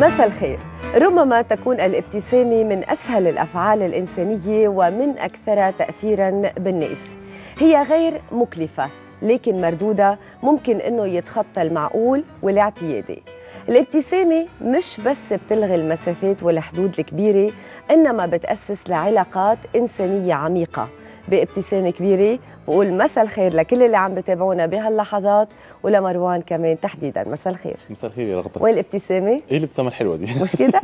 مساء الخير ربما تكون الابتسامة من أسهل الأفعال الإنسانية ومن أكثرها تأثيراً بالناس هي غير مكلفة لكن مردودها ممكن أنه يتخطى المعقول والاعتيادي الابتسامة مش بس بتلغي المسافات والحدود الكبيرة إنما بتأسس لعلاقات إنسانية عميقة بابتسامة كبيرة بقول مساء الخير لكل اللي عم بتابعونا بهاللحظات ولمروان كمان تحديدا مساء الخير مساء الخير يا رغده والابتسامة ايه الابتسامه الحلوه دي مش كده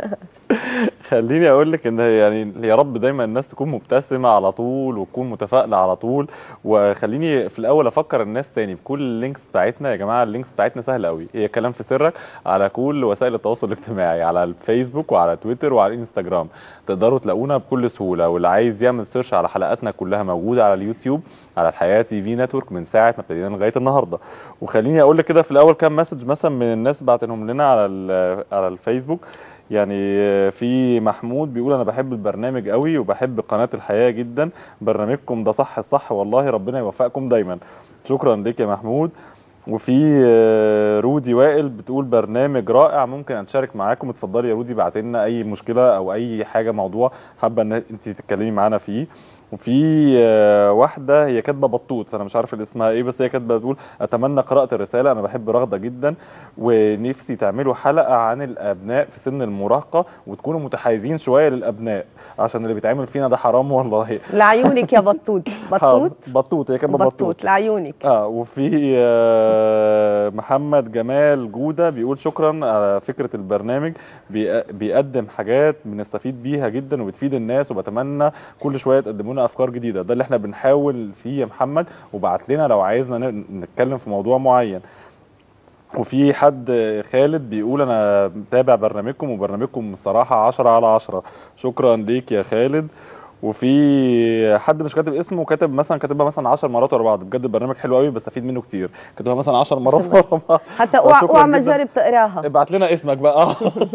خليني اقول لك ان يعني يا رب دايما الناس تكون مبتسمه على طول وتكون متفائله على طول وخليني في الاول افكر الناس تاني بكل اللينكس بتاعتنا يا جماعه اللينكس بتاعتنا سهله قوي هي كلام في سرك على كل وسائل التواصل الاجتماعي على الفيسبوك وعلى تويتر وعلى الانستجرام تقدروا تلاقونا بكل سهوله واللي عايز يعمل سيرش على حلقاتنا كلها موجوده على اليوتيوب على الحياه تي في نتورك من ساعه ما ابتدينا لغايه النهارده وخليني اقول لك كده في الاول كام مسج مثلا من الناس بعتنهم لنا على ال- على الفيسبوك يعني في محمود بيقول انا بحب البرنامج قوي وبحب قناه الحياه جدا برنامجكم ده صح الصح والله ربنا يوفقكم دايما شكرا ليك يا محمود وفي آه، رودي وائل بتقول برنامج رائع ممكن اشارك معاكم اتفضلي يا رودي بعت لنا اي مشكله او اي حاجه موضوع حابه ان انت تتكلمي معانا فيه وفي آه، واحده هي كاتبه بطوط فانا مش عارف اللي اسمها ايه بس هي كاتبه بتقول اتمنى قراءه الرساله انا بحب رغده جدا ونفسي تعملوا حلقه عن الابناء في سن المراهقه وتكونوا متحيزين شويه للابناء عشان اللي بيتعمل فينا ده حرام والله لعيونك يا بطوط بطوط بطوط هي كاتبه بطوط بطوط لعيونك اه وفي آه، محمد جمال جوده بيقول شكرا على فكره البرنامج بي- بيقدم حاجات بنستفيد بيها جدا وبتفيد الناس وبتمنى كل شويه تقدموا لنا افكار جديده ده اللي احنا بنحاول فيه يا محمد وبعت لنا لو عايزنا ن- نتكلم في موضوع معين وفي حد خالد بيقول انا متابع برنامجكم وبرنامجكم الصراحه 10 على 10 شكرا ليك يا خالد وفي حد مش كاتب اسمه كاتب مثلا كاتبها مثلا 10 مرات ورا بعض بجد البرنامج حلو قوي بستفيد منه كتير كاتبها مثلا 10 مرات ورا بعض حتى اوعى شكراً اوعى ما جداً. تجرب تقراها ابعت لنا اسمك بقى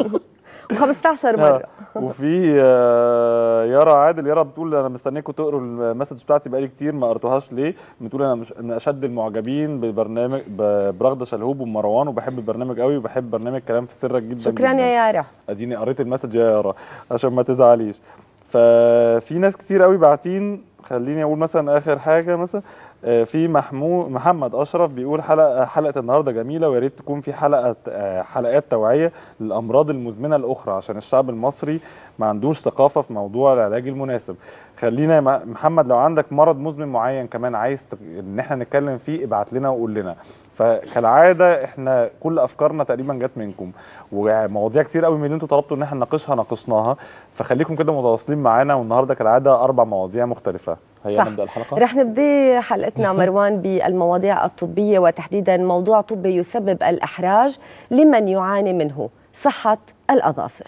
و15 مره وفي آه، يارا عادل يارا بتقول انا مستنيكم تقروا المسج بتاعتي بقالي كتير ما قريتوهاش ليه بتقول انا مش من اشد المعجبين ببرنامج ب- برغده شلهوب ومروان وبحب البرنامج قوي وبحب برنامج كلام في سرك جدا شكرا جداً. يا يارا اديني قريت المسج يا يارا عشان ما تزعليش ففي ناس كتير قوي باعتين خليني اقول مثلا اخر حاجه مثلا آه، في محمود محمد اشرف بيقول حلقه حلقه النهارده جميله ويا ريت تكون في حلقه آه، حلقات توعيه للامراض المزمنه الاخرى عشان الشعب المصري ما عندوش ثقافه في موضوع العلاج المناسب خلينا يا م- محمد لو عندك مرض مزمن معين كمان عايز ت- ان احنا نتكلم فيه ابعت لنا وقول لنا فكالعاده احنا كل افكارنا تقريبا جت منكم ومواضيع كتير قوي من اللي انتوا طلبتوا ان احنا نناقشها ناقشناها فخليكم كده متواصلين معانا والنهارده كالعاده اربع مواضيع مختلفه هيا صح. نبدا الحلقه رح نبدي حلقتنا مروان بالمواضيع الطبية وتحديدا موضوع طبي يسبب الإحراج لمن يعاني منه صحة الأظافر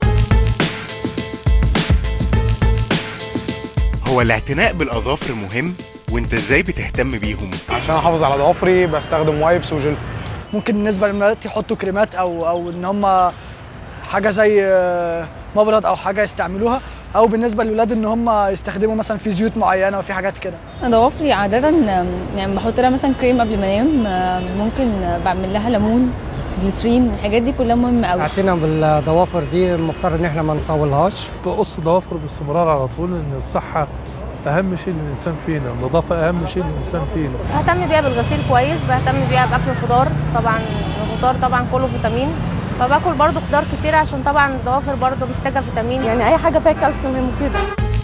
هو الاعتناء بالأظافر مهم وانت ازاي بتهتم بيهم عشان احافظ على ضوافري بستخدم وايبس وجل ممكن بالنسبه للبنات يحطوا كريمات او او ان هم حاجه زي آه، مبرد او حاجه يستعملوها او بالنسبه للولاد ان هم يستخدموا مثلا في زيوت معينه وفي حاجات كده ضوافري عادة آم، يعني بحط لها مثلا كريم قبل ما انام آم، ممكن آه، بعمل لها ليمون جليسرين الحاجات دي كلها مهمة قوي اعتنا بالضوافر دي المفترض ان احنا ما نطولهاش بقص ضوافر باستمرار على طول ان الصحه اهم شيء للانسان فينا النظافه اهم شيء للانسان فينا بهتم بيها بالغسيل كويس بهتم بيها باكل الخضار طبعا الخضار طبعا كله فيتامين فباكل برضو خضار كتير عشان طبعا الضوافر برضو محتاجه فيتامين يعني اي حاجه فيها كالسيوم هي مفيده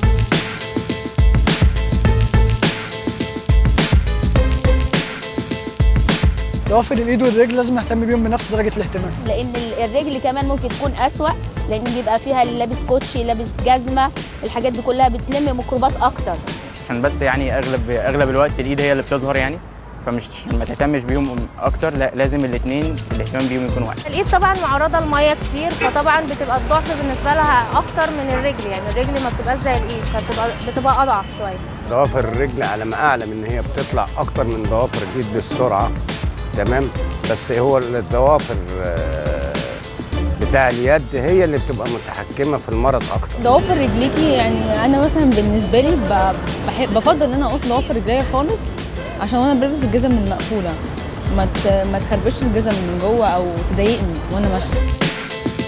ضوافر الايد والرجل لازم اهتم بيهم بنفس درجه الاهتمام لان ال- الرجل كمان ممكن تكون اسوأ لان بيبقى فيها اللي لابس كوتشي لابس جزمه الحاجات دي كلها بتلم ميكروبات اكتر عشان بس يعني اغلب اغلب الوقت الايد هي اللي بتظهر يعني فمش ما تهتمش بيهم اكتر لا لازم الاثنين الاهتمام بيهم يكون واحد الايد طبعا معرضه لميه كتير فطبعا بتبقى الضعف بالنسبه لها اكتر من الرجل يعني الرجل ما بتبقاش زي الايد فبتبقى بتبقى اضعف شويه ضوافر الرجل على ما اعلم ان هي بتطلع اكتر من ضوافر الايد بالسرعه تمام بس هو الضوافر آه، بتاع اليد هي اللي بتبقى متحكمه في المرض اكتر ضوافر رجليكي يعني انا مثلا بالنسبة لي ب- بحب بفضل ان انا اقص ضوافر رجليا خالص عشان وانا بلبس الجزم المقفولة ما ت- ما تخربش الجزم من جوه او تضايقني وانا ماشية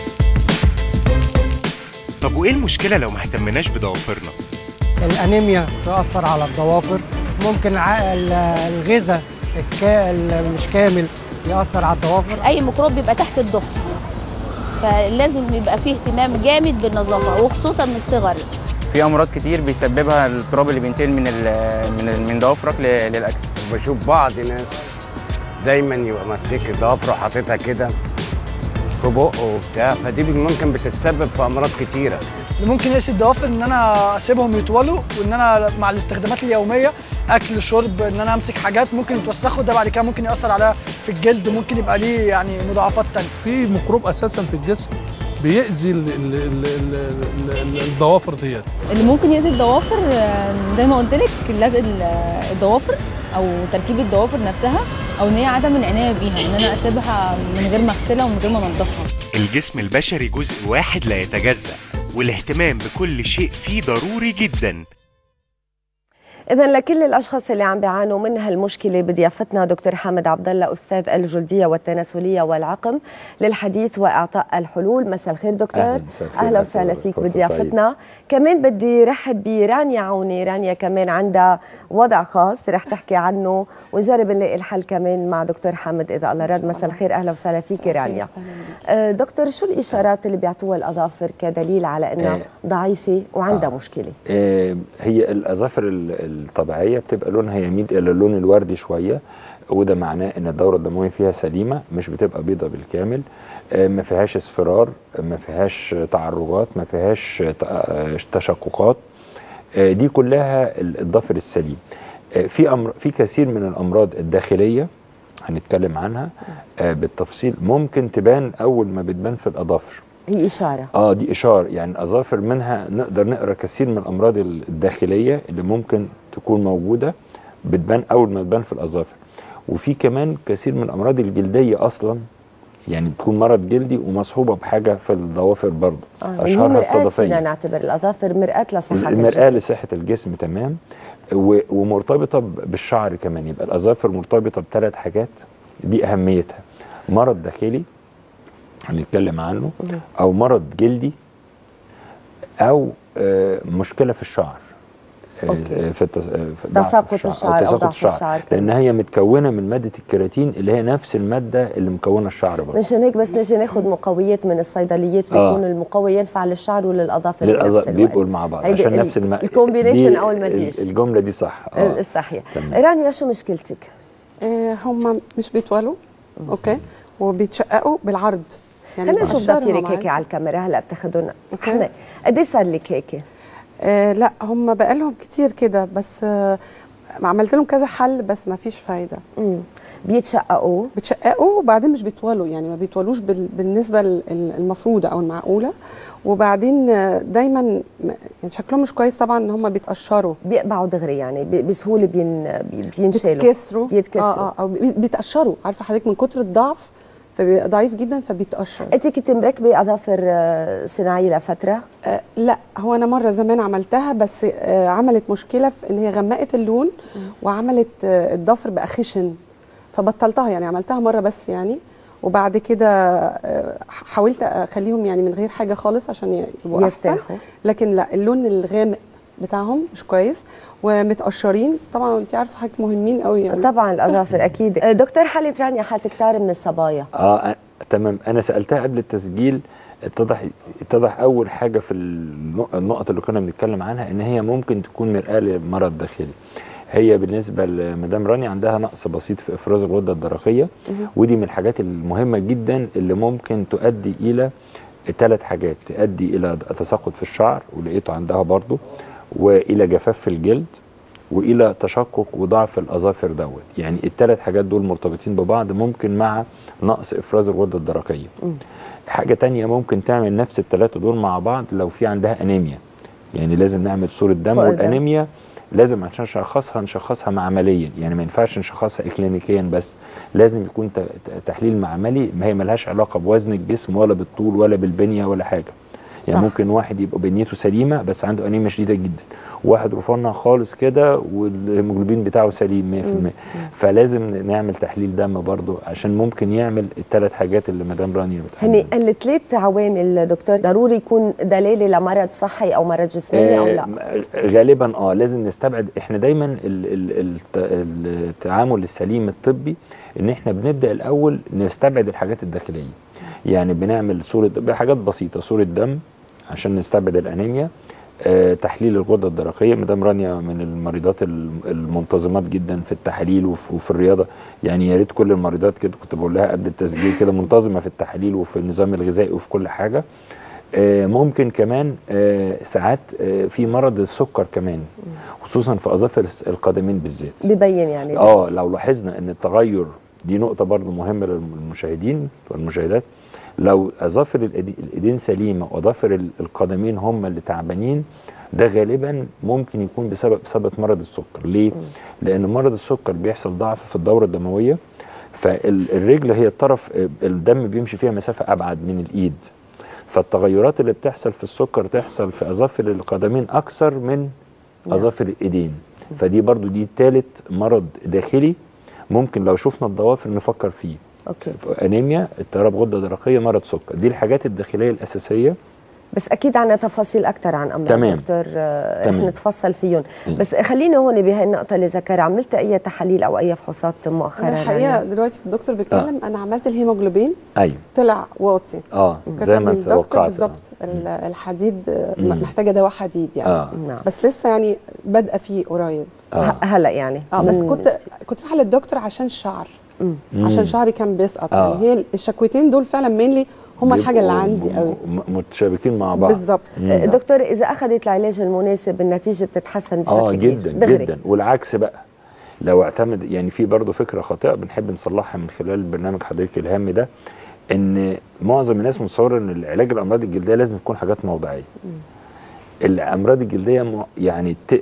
طب وايه المشكله لو ما اهتمناش بضوافرنا الانيميا تؤثر على الضوافر ممكن ع- ال- الغذاء الكا... ال- مش كامل يأثر على الضوافر اي ميكروب بيبقى تحت الضفر فلازم يبقى فيه اهتمام جامد بالنظافه وخصوصا من الصغر في امراض كتير بيسببها التراب اللي بينتقل من ال- من ال- من ضوافرك ل- للاكل بشوف بعض ناس دايما يبقى ماسك ضوافره حاططها كده في بقه وبتاع فدي ممكن بتتسبب في امراض كتيره اللي ممكن يقسي الضوافر ان انا اسيبهم يطولوا وان انا مع الاستخدامات اليوميه اكل شرب ان انا امسك حاجات ممكن يتوسخوا ده بعد كده ممكن ياثر على في الجلد ممكن يبقى ليه يعني مضاعفات تانية في ميكروب اساسا في الجسم بيأذي ال- ال- ال- ال- ال- ال- الضوافر ديت اللي ممكن يأذي الضوافر آه، زي ما قلت لك لزق ال- الضوافر او تركيب الضوافر نفسها او ان هي عدم العنايه بيها ان انا اسيبها من غير ما اغسلها ومن غير ما انضفها الجسم البشري جزء واحد لا يتجزأ والاهتمام بكل شيء فيه ضروري جدا إذا لكل الأشخاص اللي عم بيعانوا من هالمشكلة بضيافتنا دكتور حامد عبد الله أستاذ الجلدية والتناسلية والعقم للحديث وإعطاء الحلول مساء الخير دكتور أهلاً، مساء الخير. أهلا أهلاً وسهلا وسهلاً. فيك فرصة بضيافتنا كمان بدي رحب برانيا عوني رانيا كمان عندها وضع خاص رح تحكي عنه ونجرب نلاقي الحل كمان مع دكتور حامد إذا الله راد مساء الخير أهلا وسهلا فيك رانيا آه، دكتور شو الإشارات اللي بيعطوها الأظافر كدليل على أنها آه. ضعيفة وعندها آه. مشكلة آه، هي الاظافر ال- الطبيعيه بتبقى لونها يميل الى اللون الوردي شويه وده معناه ان الدوره الدمويه فيها سليمه مش بتبقى بيضه بالكامل آه، ما فيهاش اصفرار ما فيهاش تعرجات ما فيهاش ت- آه، تشققات آه، دي كلها ال- الضفر السليم آه، في أمر في كثير من الامراض الداخليه هنتكلم عنها آه، بالتفصيل ممكن تبان اول ما بتبان في الاظافر هي إشارة اه دي اشاره يعني الاظافر منها نقدر نقرا كثير من الامراض الداخليه اللي ممكن تكون موجوده بتبان اول ما تبان في الاظافر وفي كمان كثير من الامراض الجلديه اصلا يعني تكون مرض جلدي ومصحوبه بحاجه في الضوافر برضه آه يعني هي اشهرها مرآة فينا الصدفيه نعتبر الأظافر مرآة لصحة المرآة الجسم لصحة الجسم تمام و- ومرتبطة ب- بالشعر كمان يبقى الأظافر مرتبطة بثلاث حاجات دي أهميتها مرض داخلي هنتكلم عنه أو مرض جلدي أو آه، مشكلة في الشعر آه، أوكي. في التس... آه، في ضعف تساقط الشعر أو تساقط ضعف الشعر كمان. لأن هي متكونة من مادة الكيراتين اللي هي نفس المادة اللي مكونة الشعر برضه مشان هيك بس نجي ناخذ مقويات من الصيدليات آه. بيكون المقوي ينفع للشعر وللاظافر بنفس للأظ... الوقت بيبقوا مع بعض هيدي عشان ال- نفس الم... الكومبينيشن دي او المزيج ال- الجملة دي صح آه. الصحيح تمام. رانيا شو مشكلتك؟ هم مش بيطولوا اوكي وبيتشققوا بالعرض خلينا نشوف بقشرهم ضفيرك هيك عادي. على الكاميرا هلا بتاخذهم حمد قد ايه صار لك هيك؟ آه لا هم بقالهم كتير كده بس آه عملت لهم كذا حل بس ما فيش فايده امم بيتشققوا بيتشققوا وبعدين مش بيطولوا يعني ما بيطولوش بال... بالنسبه ال- ال- المفروضه او المعقوله وبعدين آه، دايما م- يعني شكلهم مش كويس طبعا ان هم بيتقشروا بيقبعوا دغري يعني ب- بسهوله بين بي- بينشالوا بيتكسروا بيتكسروا اه اه او بي- بيتقشروا عارفه حضرتك من كتر الضعف فبيبقى ضعيف جدا فبيتقشر انت كنت مركبه اظافر آه، صناعيه لفتره؟ آه لا هو انا مره زمان عملتها بس آه عملت مشكله في ان هي غمقت اللون وعملت آه الضفر بقى خشن فبطلتها يعني عملتها مره بس يعني وبعد كده آه حاولت اخليهم يعني من غير حاجه خالص عشان يبقوا احسن يرتاحوا. لكن لا اللون الغامق بتاعهم مش كويس ومتقشرين طبعا انت عارفه حاجه مهمين قوي يعني طبعا الاظافر اكيد آه، دكتور حالة رانيا حالة كتار من الصبايا اه أ- تمام انا سالتها قبل التسجيل اتضح اتضح اول حاجه في النق- النقط اللي كنا بنتكلم عنها ان هي ممكن تكون مرآه لمرض داخلي هي بالنسبه لمدام رانيا عندها نقص بسيط في افراز الغده الدرقيه ودي من الحاجات المهمه جدا اللي ممكن تؤدي الى ثلاث حاجات تؤدي الى تساقط في الشعر ولقيته عندها برضو والى جفاف في الجلد والى تشقق وضعف الاظافر دوت يعني الثلاث حاجات دول مرتبطين ببعض ممكن مع نقص افراز الغده الدرقيه حاجه تانية ممكن تعمل نفس الثلاثه دول مع بعض لو في عندها انيميا يعني لازم نعمل صوره دم فوق الدم. والانيميا لازم عشان نشخصها نشخصها معمليا يعني ما ينفعش نشخصها اكلينيكيا بس لازم يكون ت- ت- تحليل معملي ما هي ملهاش علاقه بوزن الجسم ولا بالطول ولا بالبنيه ولا حاجه يعني صح. ممكن واحد يبقى بنيته سليمه بس عنده انيميا شديده جدا واحد رفيع خالص كده والهيموجلوبين بتاعه سليم 100% فلازم نعمل تحليل دم برضه عشان ممكن يعمل الثلاث حاجات اللي مدام رانيا بتحلل هني الثلاث عوامل دكتور ضروري يكون دلاله لمرض صحي او مرض جسماني او لا آه، غالبا اه لازم نستبعد احنا دايما ال- ال- الت- التعامل السليم الطبي ان احنا بنبدا الاول نستبعد الحاجات الداخليه يعني بنعمل صوره بحاجات بسيطه صوره دم عشان نستبعد الانيميا آه، تحليل الغده الدرقيه مدام رانيا من المريضات الم- المنتظمات جدا في التحاليل وفي, وفي الرياضه يعني يا ريت كل المريضات كده كنت بقول لها قبل التسجيل كده منتظمه في التحاليل وفي النظام الغذائي وفي كل حاجه آه، ممكن كمان آه، ساعات آه، في مرض السكر كمان خصوصا في اظافر القدمين بالذات ببين يعني اه لو لاحظنا ان التغير دي نقطه برضو مهمه للمشاهدين والمشاهدات لو اظافر الإيدي- الايدين سليمه واظافر ال- القدمين هم اللي تعبانين ده غالبا ممكن يكون بسبب اصابه مرض السكر ليه لان مرض السكر بيحصل ضعف في الدوره الدمويه فالرجل هي الطرف الدم بيمشي فيها مسافه ابعد من الايد فالتغيرات اللي بتحصل في السكر تحصل في اظافر القدمين اكثر من اظافر الايدين فدي برضو دي ثالث مرض داخلي ممكن لو شفنا الضوافر نفكر فيه اوكي انيميا اضطراب غده درقيه مرض سكر دي الحاجات الداخليه الاساسيه بس اكيد عنا تفاصيل اكثر عن امراض تمام. دكتور آه، رح تمام. نتفصل فيهم مم. بس خلينا هون بهي النقطه اللي ذكرها عملت اي تحاليل او اي فحوصات مؤخرا انا الحقيقه يعني؟ دلوقتي الدكتور بيتكلم انا عملت الهيموجلوبين ايوه طلع واطي اه كتب زي ما لي انت الدكتور توقعت بالظبط ال- الحديد آه، مم. محتاجه دواء حديد يعني آه. نعم. بس لسه يعني بادئه فيه قريب ه- هلا يعني اه بس من- كنت كنت رايحه للدكتور عشان الشعر مم. عشان شعري كان بيسقط آه. يعني هي الشكوتين دول فعلا مينلي هم الحاجه اللي بيبقوا عندي قوي م- متشابكين مع بعض بالظبط. مم. آه، دكتور اذا اخذت العلاج المناسب النتيجه بتتحسن بشكل اه كبير جدا دغري. جدا والعكس بقى لو اعتمد يعني في برضه فكره خاطئه بنحب نصلحها من خلال برنامج حضرتك الهام ده ان معظم الناس متصوره ان العلاج الامراض الجلديه لازم تكون حاجات موضعيه الامراض الجلديه م- يعني ت-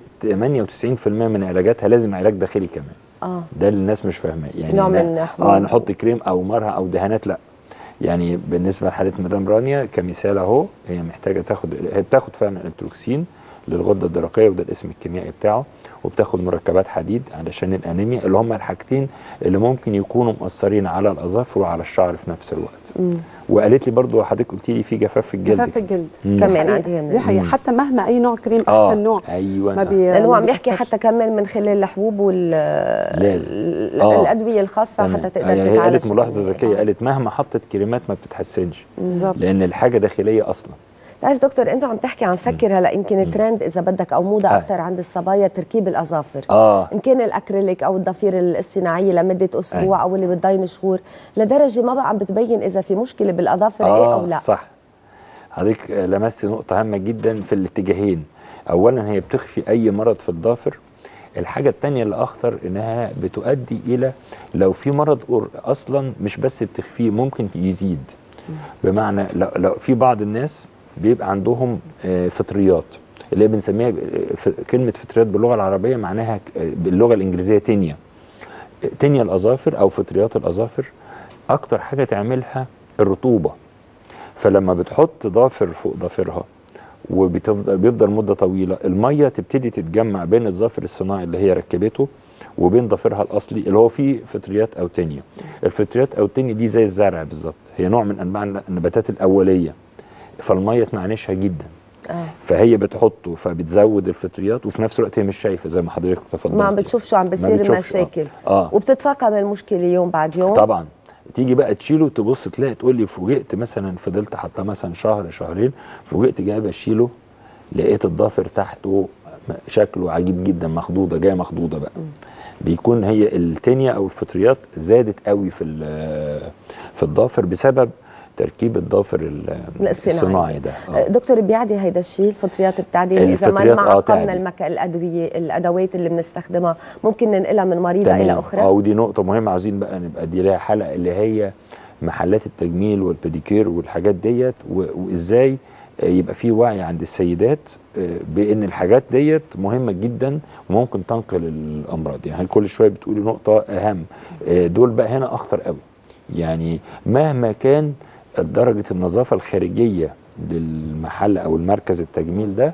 98% من علاجاتها لازم علاج داخلي كمان اه ده اللي الناس مش فاهماه يعني نوع لا- من حبوب. اه نحط كريم او مرهم او دهانات لا يعني بالنسبه لحاله مدام رانيا كمثال اهو هي محتاجه تاخد هي بتاخد فعلا التروكسين للغده الدرقيه وده الاسم الكيميائي بتاعه وبتاخد مركبات حديد علشان الانيميا اللي هم الحاجتين اللي ممكن يكونوا مؤثرين على الاظافر وعلى الشعر في نفس الوقت مم. وقالت لي برضو حضرتك قلت لي في جفاف في الجلد جفاف الجلد مم. دي كمان حقيقة. عندي هنا. دي حقيقه مم. حتى مهما اي نوع كريم اه احسن نوع ايوه ما بي لانه هو ما عم يحكي بيأثرش. حتى كمان من خلال الحبوب وال لازم. ال- آه. الادويه الخاصه تمام. حتى تقدر يعني هي تتعالج قالت ملاحظه شكل ذكيه قالت مهما حطت كريمات ما بتتحسنش بالظبط لان الحاجه داخليه اصلا بتعرف دكتور انت عم تحكي عن فكر هلا يمكن ترند اذا بدك او موضه آه. اكثر عند الصبايا تركيب الاظافر اه ان كان الاكريليك او الضفير الاصطناعيه لمده اسبوع او اللي بتضاين شهور لدرجه ما بقى عم بتبين اذا في مشكله بالاظافر ايه او لا صح حضرتك لمست نقطة هامة جدا في الاتجاهين أولا هي بتخفي أي مرض في الضافر الحاجة التانية اللي أخطر إنها بتؤدي إلى لو في مرض أر- أصلا مش بس بتخفيه ممكن يزيد بمعنى لو, لو في بعض الناس بيبقى عندهم آه، فطريات اللي هي بنسميها آه، ف- كلمة فطريات باللغة العربية معناها ك- آه، باللغة الإنجليزية تينيا تينيا الأظافر أو فطريات الأظافر أكتر حاجة تعملها الرطوبة فلما بتحط ضافر فوق ضافرها وبتفضل بيفضل مده طويله الميه تبتدي تتجمع بين الظافر الصناعي اللي هي ركبته وبين ضافرها الاصلي اللي هو فيه فطريات او تانية الفطريات او تانية دي زي الزرع بالظبط هي نوع من انواع النباتات الاوليه فالميه تنعنشها جدا آه. فهي بتحطه فبتزود الفطريات وفي نفس الوقت هي مش شايفه زي ما حضرتك تفضلت ما عم بتشوف شو عم بيصير بتشوفش، آه. مشاكل اه وبتتفاقم المشكله يوم بعد يوم طبعا تيجي بقى تشيله تبص تلاقي تقول لي فوجئت مثلا فضلت حاطاه مثلا شهر شهرين فوجئت جاي بشيله لقيت الضافر تحته شكله عجيب جدا مخضوضه جايه مخضوضه بقى بيكون هي التانية او الفطريات زادت قوي في ال- في الضافر بسبب تركيب الضافر ال- الاصطناعي. الصناعي ده آه. دكتور بيعدي هيدا الشيء الفطريات بتعدي يعني اذا ما الفطريات، ما آه، عقمنا تعدي. المك... الادويه الادوات اللي بنستخدمها ممكن ننقلها من مريضه تمام. الى اخرى اه ودي نقطة مهمة عاوزين بقى نبقى دي لها حلقة اللي هي محلات التجميل والبيديكير والحاجات ديت و- وازاي آه، يبقى في وعي عند السيدات آه، بان الحاجات ديت مهمة جدا وممكن تنقل الامراض يعني كل شوية بتقولي نقطة اهم آه، دول بقى هنا اخطر قوي يعني مهما كان درجة النظافة الخارجية للمحل او المركز التجميل ده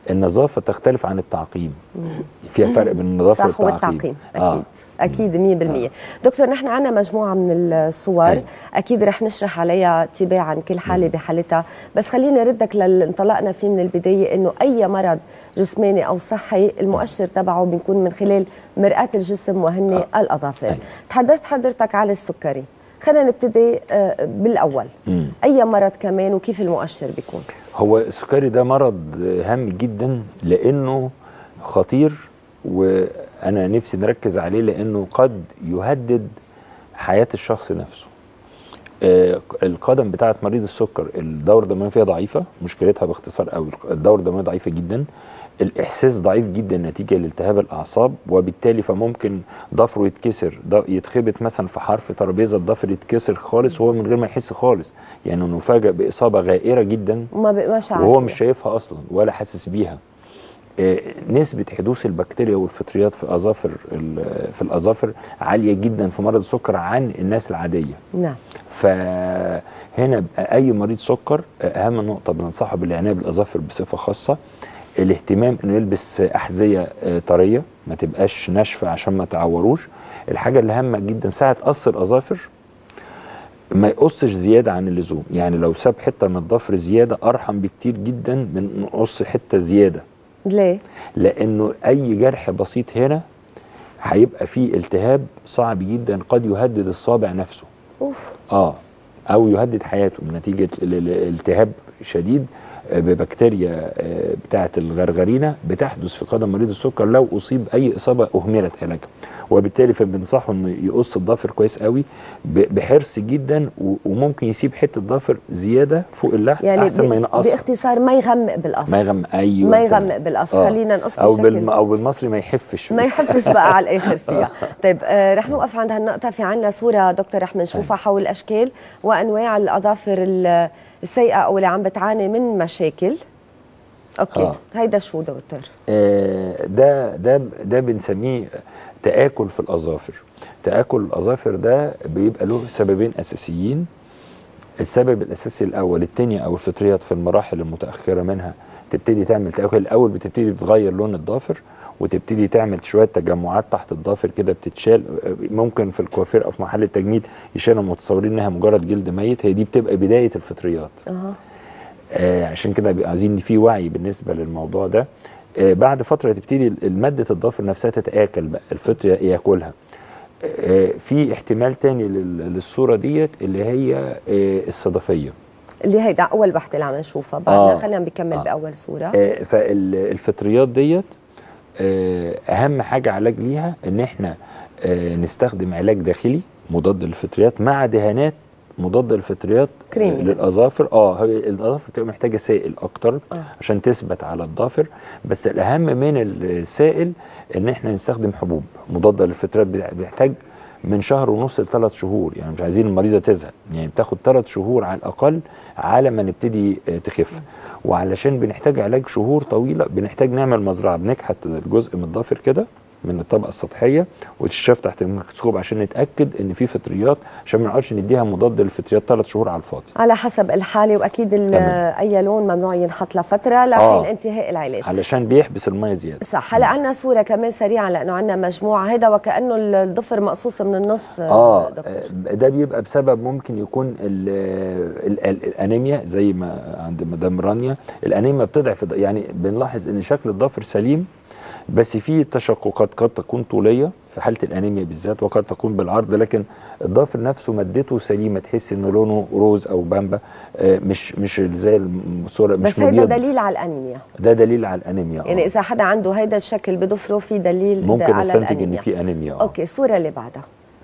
النظافه تختلف عن التعقيم فيها فرق بين النظافه صح والتعقيم والتعقيم آه. اكيد اكيد 100% دكتور نحن عندنا مجموعه من الصور أي. اكيد رح نشرح عليها تباعا كل حاله بحالتها بس خليني ردك للي انطلقنا فيه من البدايه انه اي مرض جسماني او صحي المؤشر تبعه بيكون من خلال مرآة الجسم وهن آه. الاظافر تحدثت حضرتك على السكري خلينا نبتدي آه، بالاول مم. اي مرض كمان وكيف المؤشر بيكون هو السكري ده مرض هام جدا لانه خطير وانا نفسي نركز عليه لانه قد يهدد حياه الشخص نفسه آه، القدم بتاعه مريض السكر الدوره الدمويه فيها ضعيفه مشكلتها باختصار قوي الدوره الدمويه ضعيفه جدا الاحساس ضعيف جدا نتيجه لالتهاب الاعصاب وبالتالي فممكن ضفره يتكسر ض- يتخبط مثلا في حرف ترابيزه الضفر يتكسر خالص وهو من غير ما يحس خالص يعني انه نفاجئ باصابه غائره جدا وما بقاش عارف وهو مش شايفها اصلا ولا حاسس بيها آه، نسبة حدوث البكتيريا والفطريات في اظافر ال- في الاظافر عالية جدا في مرض السكر عن الناس العادية نعم فهنا بقى اي مريض سكر آه، اهم نقطة بننصحه بالعناية بالاظافر بصفة خاصة الاهتمام انه يلبس احذية آه، طرية ما تبقاش ناشفة عشان ما تعوروش الحاجة اللي هامة جدا ساعة قص الاظافر ما يقصش زياده عن اللزوم يعني لو ساب حته من الضفر زياده ارحم بكتير جدا من إنه يقص حته زياده ليه لانه اي جرح بسيط هنا هيبقى فيه التهاب صعب جدا قد يهدد الصابع نفسه اوف اه او يهدد حياته نتيجه ال- ال- التهاب شديد آه، ببكتيريا آه، بتاعه الغرغرينه بتحدث في قدم مريض السكر لو اصيب اي اصابه اهملت علاجها وبالتالي فبنصحه انه يقص الضفر كويس قوي ب- بحرص جدا و- وممكن يسيب حته ضفر زياده فوق اللحم يعني احسن ما ب- ينقصها باختصار ما يغمق بالقص ما يغمق ايوه ما تمام. يغمق بالقص آه. خلينا نقص او بشكل بالم او بالمصري ما يحفش ما يحفش بقى على الاخر فيها طيب آه رح نوقف عند هالنقطه في عنا صوره دكتور رح نشوفها حول اشكال وانواع الاظافر ال- السيئه او اللي عم بتعاني من مشاكل اوكي آه. هيدا شو دكتور آه، ده ده ده بنسميه تآكل في الأظافر تآكل الأظافر ده بيبقى له سببين أساسيين السبب الأساسي الأول التانية أو الفطريات في المراحل المتأخرة منها تبتدي تعمل تآكل الأول بتبتدي بتغير لون الضافر وتبتدي تعمل شويه تجمعات تحت الضافر كده بتتشال ممكن في الكوافير او في محل التجميل يشيلوا متصورين انها مجرد جلد ميت هي دي بتبقى بدايه الفطريات اها آه عشان كده بيبقى عايزين في وعي بالنسبه للموضوع ده آه بعد فتره تبتدي الماده الضفر نفسها تتاكل بقى الفطر ياكلها آه في احتمال تاني لل- للصوره ديت اللي هي آه الصدفيه اللي هيدا اول وحده اللي عم نشوفها بعدنا آه. خلينا بكمل آه. باول صوره آه فالفطريات ديت آه اهم حاجه علاج ليها ان احنا آه نستخدم علاج داخلي مضاد للفطريات مع دهانات مضاد للفطريات كريمي. آه للاظافر اه هي الاظافر بتبقى محتاجه سائل اكتر آه. عشان تثبت على الضافر بس الاهم من السائل ان احنا نستخدم حبوب مضاده للفطريات بتحتاج من شهر ونص لثلاث شهور يعني مش عايزين المريضه تزهق يعني بتاخد ثلاث شهور على الاقل على ما نبتدي آه، تخف وعلشان بنحتاج علاج شهور طويله بنحتاج نعمل مزرعه بنكحت الجزء من الضافر كده من الطبقه السطحيه وتشاف تحت الميكروسكوب عشان نتاكد ان في فطريات عشان ما نقعدش نديها مضاد للفطريات ثلاث شهور على الفاضي على حسب الحاله واكيد ال- تمام. اي لون ممنوع ينحط لفتره لحين آه. انتهاء العلاج علشان بيحبس الميه زياده صح هلا عندنا صوره كمان سريعه لانه عندنا مجموعه هيدا وكانه الضفر مقصوصه من النص اه دكتور. ده بيبقى بسبب ممكن يكون ال ال ال الانيميا زي ما عند مدام رانيا الانيميا بتضعف الض- يعني بنلاحظ ان شكل الضفر سليم بس في تشققات قد تكون طوليه في حاله الانيميا بالذات وقد تكون بالعرض لكن الضفر نفسه مادته سليمه تحس ان لونه روز او بامبا آه، مش مش زي الصوره مش بس هيدا مبيض دليل على الانيميا ده دليل على الانيميا يعني آه. اذا حدا عنده هيدا الشكل بضفره في دليل ممكن على نستنتج ان الانيميا في انيميا آه. اوكي الصوره اللي بعدها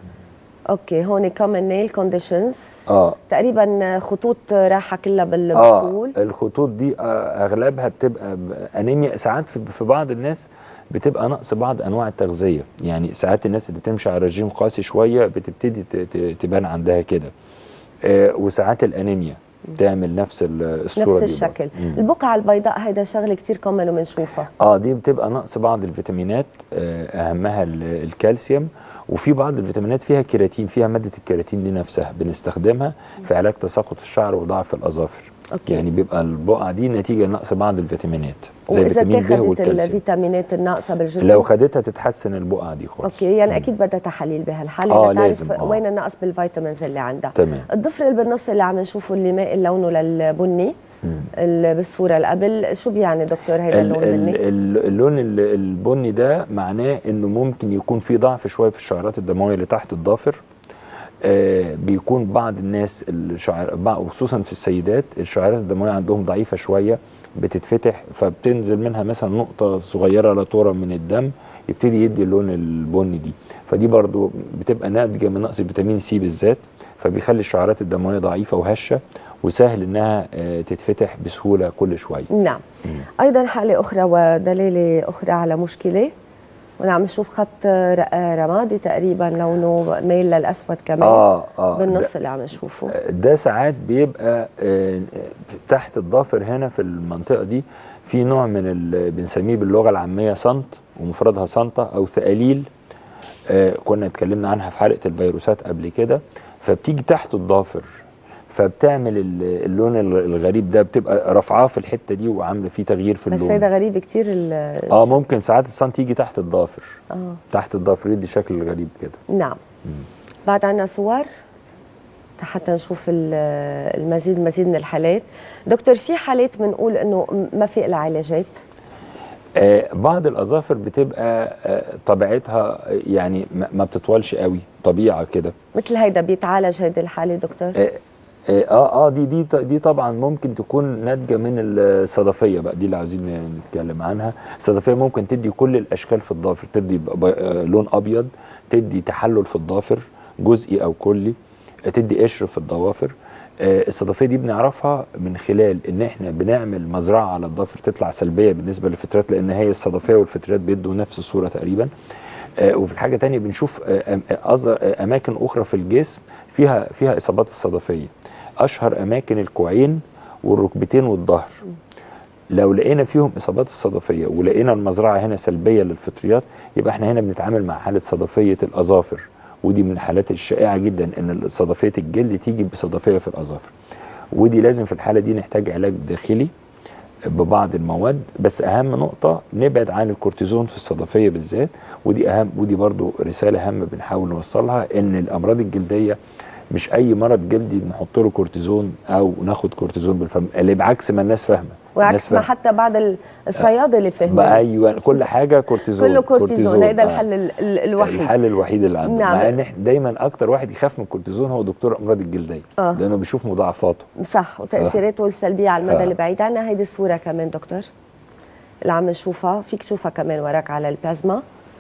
اوكي هون كومن نيل كونديشنز اه تقريبا خطوط راحه كلها اه بالطول الخطوط دي آه، اغلبها بتبقى ب- انيميا ساعات في في بعض الناس بتبقى نقص بعض انواع التغذيه يعني ساعات الناس اللي بتمشي على رجيم قاسي شويه بتبتدي ت- ت- تبان عندها كده آه، وساعات الانيميا تعمل نفس ال- الصوره نفس دي برضه. الشكل مم. البقعه البيضاء هيدا شغله كتير كومن وبنشوفها اه دي بتبقى نقص بعض الفيتامينات آه، اهمها ال- الكالسيوم وفي بعض الفيتامينات فيها كيراتين فيها ماده الكيراتين دي نفسها بنستخدمها في علاج تساقط الشعر وضعف الاظافر أوكي. يعني بيبقى البقعه دي نتيجه نقص بعض الفيتامينات زي واذا فيتامين ب اتخذت والكالسيوم الفيتامينات الناقصه بالجسم لو خدتها تتحسن البقعه دي خالص اوكي يعني اكيد بدها تحاليل بهالحاله آه، لتعرف لازم، آه. وين النقص بالفيتامينز اللي عندها تمام الضفر اللي بالنص اللي عم نشوفه اللي مائل لونه للبني اللي بالصوره اللي قبل شو بيعني دكتور هيدا ال- اللون ال- البني ال- اللون ال- البني ده معناه انه ممكن يكون في ضعف شويه في الشعيرات الدمويه اللي تحت الضافر آه بيكون بعض الناس الشعر بعض- خصوصا في السيدات الشعيرات الدمويه عندهم ضعيفه شويه بتتفتح فبتنزل منها مثلا نقطه صغيره لا ترى من الدم يبتدي يدي اللون البني دي فدي برضو بتبقى ناتجه من نقص فيتامين سي بالذات فبيخلي الشعيرات الدمويه ضعيفه وهشه وسهل انها آه، تتفتح بسهوله كل شويه نعم ايضا حاله اخرى ودلاله اخرى على مشكله وانا عم نشوف خط ر- رمادي تقريبا لونه ميل للاسود كمان آه، آه، بالنص ده- اللي عم نشوفه ده ساعات بيبقى آه، تحت الضافر هنا في المنطقه دي في نوع من ال- بنسميه باللغه العاميه صنت ومفردها صنطه او ثقاليل آه، كنا اتكلمنا عنها في حلقه الفيروسات قبل كده فبتيجي تحت الضافر فبتعمل ال- اللون الغريب ده بتبقى رافعاه في الحته دي وعامله فيه تغيير في بس اللون هيدا غريب كتير ال- اه ممكن ساعات الصنت يجي تحت الضافر اه تحت الضافر يدي شكل غريب كده نعم بعد عنا صور حتى نشوف ال- المزيد المزيد من الحالات دكتور في حالات بنقول انه م- ما في لها علاجات آه، بعض الاظافر بتبقى آه، طبيعتها يعني ما ما بتطولش قوي طبيعه كده مثل هيدا بيتعالج هيدي الحاله دكتور اه اه آه، دي دي دي طبعا ممكن تكون ناتجه من الصدفيه بقى دي اللي عايزين نتكلم عنها الصدفيه ممكن تدي كل الاشكال في الضافر تدي ب- ب- آه، لون ابيض تدي تحلل في الضافر جزئي او كلي آه، تدي قشر في الضوافر آه، الصدفيه دي بنعرفها من خلال ان احنا بنعمل مزرعه على الضفر تطلع سلبيه بالنسبه للفترات لان هي الصدفيه والفترات بيدوا نفس الصوره تقريبا آه، وفي الحاجه تانية بنشوف آه، أم- أز- آه، اماكن اخرى في الجسم فيها فيها اصابات الصدفيه اشهر اماكن الكوعين والركبتين والظهر لو لقينا فيهم اصابات الصدفيه ولقينا المزرعه هنا سلبيه للفطريات يبقى احنا هنا بنتعامل مع حاله صدفيه الاظافر ودي من الحالات الشائعه جدا ان صدفيه الجلد تيجي بصدفيه في الاظافر ودي لازم في الحاله دي نحتاج علاج داخلي ببعض المواد بس اهم نقطه نبعد عن الكورتيزون في الصدفيه بالذات ودي اهم ودي برضو رساله هامه بنحاول نوصلها ان الامراض الجلديه مش اي مرض جلدي نحط له كورتيزون او ناخد كورتيزون بالفم اللي بعكس ما الناس فاهمه وعكس الناس ما فاهمة. حتى بعض ال- الصيادله فهموا بقى ايوه كل حاجه كورتيزون كله كورتيزون هيدا آه. الحل ال- ال- الوحيد الحل الوحيد اللي عنده نعم. مع ان إحنا دايما اكتر واحد يخاف من الكورتيزون هو دكتور امراض الجلديه آه. لانه بيشوف مضاعفاته صح وتاثيراته السلبيه على المدى آه. البعيد عنا هيدي الصوره كمان دكتور اللي عم نشوفها فيك تشوفها كمان وراك على البلازما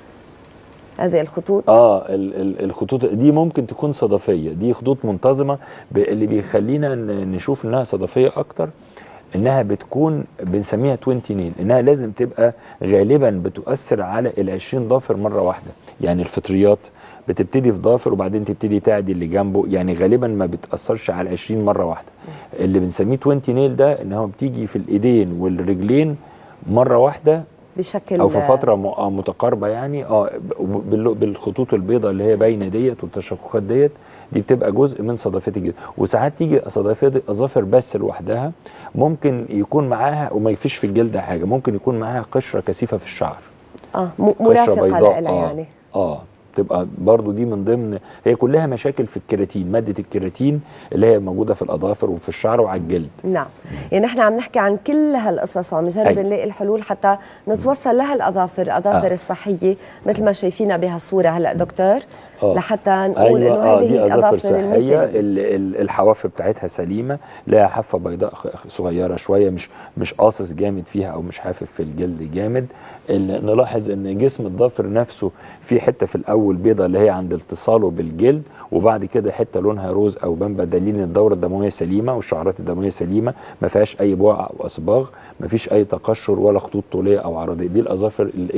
هذه الخطوط اه ال- ال- الخطوط دي ممكن تكون صدفيه دي خطوط منتظمه ب- اللي بيخلينا ن- نشوف انها صدفيه اكتر انها بتكون بنسميها توينتي نيل انها لازم تبقى غالبا بتؤثر على ال 20 ضافر مره واحده يعني الفطريات بتبتدي في ضافر وبعدين تبتدي تعدي اللي جنبه يعني غالبا ما بتاثرش على 20 مره واحده اللي بنسميه توينتي نيل ده ان هو بتيجي في الايدين والرجلين مره واحده بشكل او في فتره م- آه متقاربه يعني اه ب- بال- بالخطوط البيضاء اللي هي باينه ديت والتشققات ديت دي بتبقى جزء من صدفيه الجلد وساعات تيجي صدفيه اظافر بس لوحدها ممكن يكون معاها وما فيش في الجلد حاجه ممكن يكون معاها قشره كثيفه في الشعر اه م- قشره مرافقه بيضاء لها آه يعني اه تبقى برضو دي من ضمن هي كلها مشاكل في الكيراتين ماده الكيراتين اللي هي موجوده في الاظافر وفي الشعر وعلى الجلد نعم يعني نحن عم نحكي عن كل هالقصص وعم نجرب أي. نلاقي الحلول حتى نتوصل لهالاظافر الاظافر آه. الصحيه مثل ما شايفينها بهالصوره هلا دكتور آه. لحتى نقول ايوه انه اه هذه دي اظافر الاظافر صحيه المثليه ال- ال- الحواف بتاعتها سليمه لها حافه بيضاء خ- صغيره شويه مش مش قاصص جامد فيها او مش حافف في الجلد جامد ال- نلاحظ ان جسم الضافر نفسه في حته في الاول بيضه اللي هي عند اتصاله بالجلد وبعد كده حته لونها روز او بامبا دليل ان الدوره الدمويه سليمه والشعرات الدمويه سليمه ما فيهاش اي بقع او اصباغ ما فيش اي تقشر ولا خطوط طوليه او عرضيه دي الاظافر الايه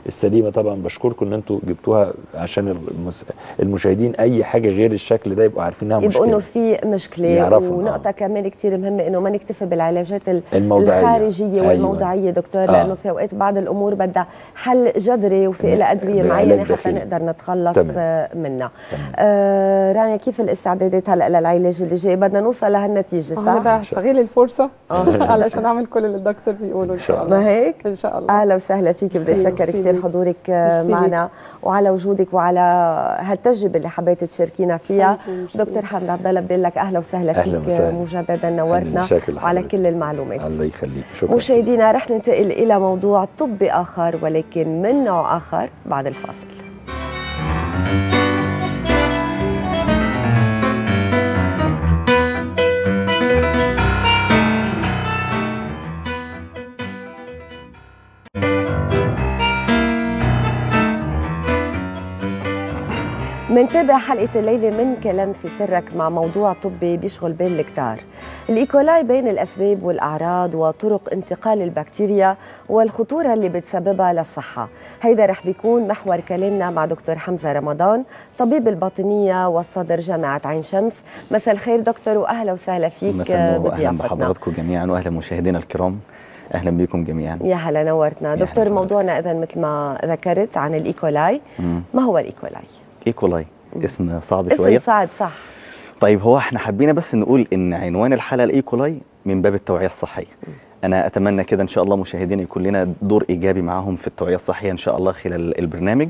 السليمه طبعا بشكركم ان انتوا جبتوها عشان المس... المشاهدين اي حاجه غير الشكل ده يبقوا عارفين انها يبقوا انه مشكله في مشكله يعرفوا، ونقطه كمان كثير مهمه انه ما نكتفي بالعلاجات ال- الموضعية. الخارجيه أيوة. والموضعيه دكتور آه. لانه في اوقات بعض الامور بدها حل جذري وفي لها ادويه بعلاج معينه حتى داخلي. نقدر نتخلص تمام. آه، منها آه رانيا كيف الاستعدادات هلا للعلاج اللي جاي بدنا نوصل لهالنتيجه انا صح بقى هستغل الفرصه علشان اعمل كل اللي الدكتور بيقوله ان شاء الله ما هيك ان شاء الله اهلا وسهلا فيك بدي ميرسي، اتشكر ميرسي كثير ليك. حضورك آه، ميرسي معنا وعلى وجودك وعلى هالتجربه اللي حبيتي تشاركينا فيها Thank you، ميرسي. دكتور حمد عبد الله بدي لك اهلا وسهلا أهلا فيك وسهلا. مجددا نورتنا شكل وعلى حضرتك. كل المعلومات الله يخليك شكرا مشاهدينا رح ننتقل الى موضوع طبي اخر ولكن من نوع اخر بعد الفاصل منتابع حلقة الليلة من كلام في سرك مع موضوع طبي بيشغل بال الكتار الإيكولاي بين الأسباب والأعراض وطرق انتقال البكتيريا والخطورة اللي بتسببها للصحة هيدا رح بيكون محور كلامنا مع دكتور حمزة رمضان طبيب الباطنية والصدر جامعة عين شمس مساء الخير دكتور وأهلا وسهلا فيك مساء النور واهلا بضيافتنا بحضراتكم جميعا واهلا مشاهدينا الكرام اهلا بكم جميعا يا هلا نورتنا دكتور موضوعنا إذا مثل ما ذكرت عن الإيكولاي مم. ما هو الإيكولاي؟ ايكولاي اسم صعب اسم شويه صعب صح طيب هو احنا حبينا بس نقول ان عنوان الحلقه الايكولاي من باب التوعيه الصحيه انا اتمنى كده ان شاء الله مشاهدينا يكون لنا دور ايجابي معاهم في التوعيه الصحيه ان شاء الله خلال البرنامج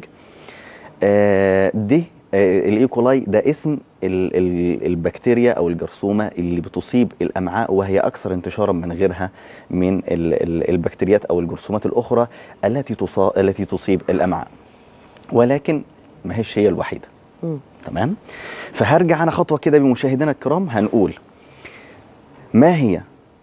آه دي آه الايكولاي ده اسم ال ال البكتيريا او الجرثومه اللي بتصيب الامعاء وهي اكثر انتشارا من غيرها من ال ال البكتيريات او الجرثومات الاخرى التي تصا التي تصيب الامعاء ولكن ما هيش هي الوحيده تمام فهرجع انا خطوه كده بمشاهدينا الكرام هنقول ما هي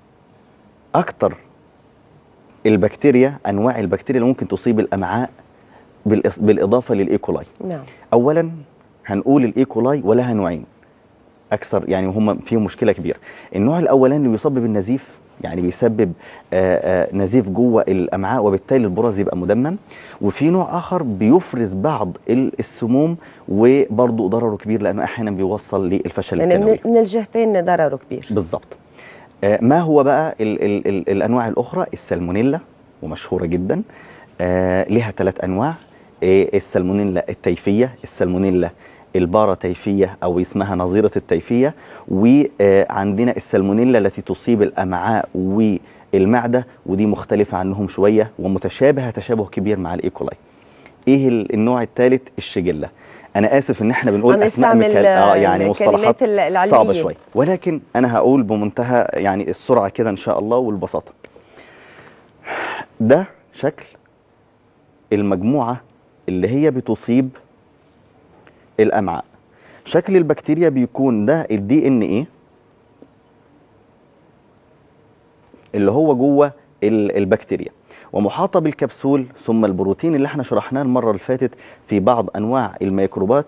اكتر البكتيريا انواع البكتيريا اللي ممكن تصيب الامعاء بالإص- بالاضافه للايكولاي نعم اولا هنقول الايكولاي ولها نوعين اكثر يعني هم فيهم مشكله كبيره النوع الاولاني اللي بيسبب النزيف يعني بيسبب آه، آه، نزيف جوه الامعاء وبالتالي البراز يبقى مدمم وفي نوع اخر بيفرز بعض ال- السموم وبرضه ضرره كبير لانه احيانا بيوصل للفشل يعني الكلوي من, من الجهتين ضرره كبير بالظبط آه، ما هو بقى ال ال ال الانواع الاخرى السالمونيلا ومشهوره جدا آه، لها ثلاث انواع آه، السالمونيلا التيفيه السالمونيلا الباراتيفيه او اسمها نظيره التيفيه وعندنا السالمونيلا التي تصيب الامعاء والمعده ودي مختلفه عنهم شويه ومتشابهه تشابه كبير مع الايكولاي ايه ال- النوع الثالث الشجله انا اسف ان احنا بنقول عم اسماء نستعمل مكال... اه يعني الكلمات مصطلحات ال- العلمية. صعبه شويه ولكن انا هقول بمنتهى يعني السرعه كده ان شاء الله والبساطه ده شكل المجموعه اللي هي بتصيب الامعاء شكل البكتيريا بيكون ده الدي ان ايه اللي هو جوه ال- البكتيريا ومحاطه بالكبسول ثم البروتين اللي احنا شرحناه المره اللي فاتت في بعض انواع الميكروبات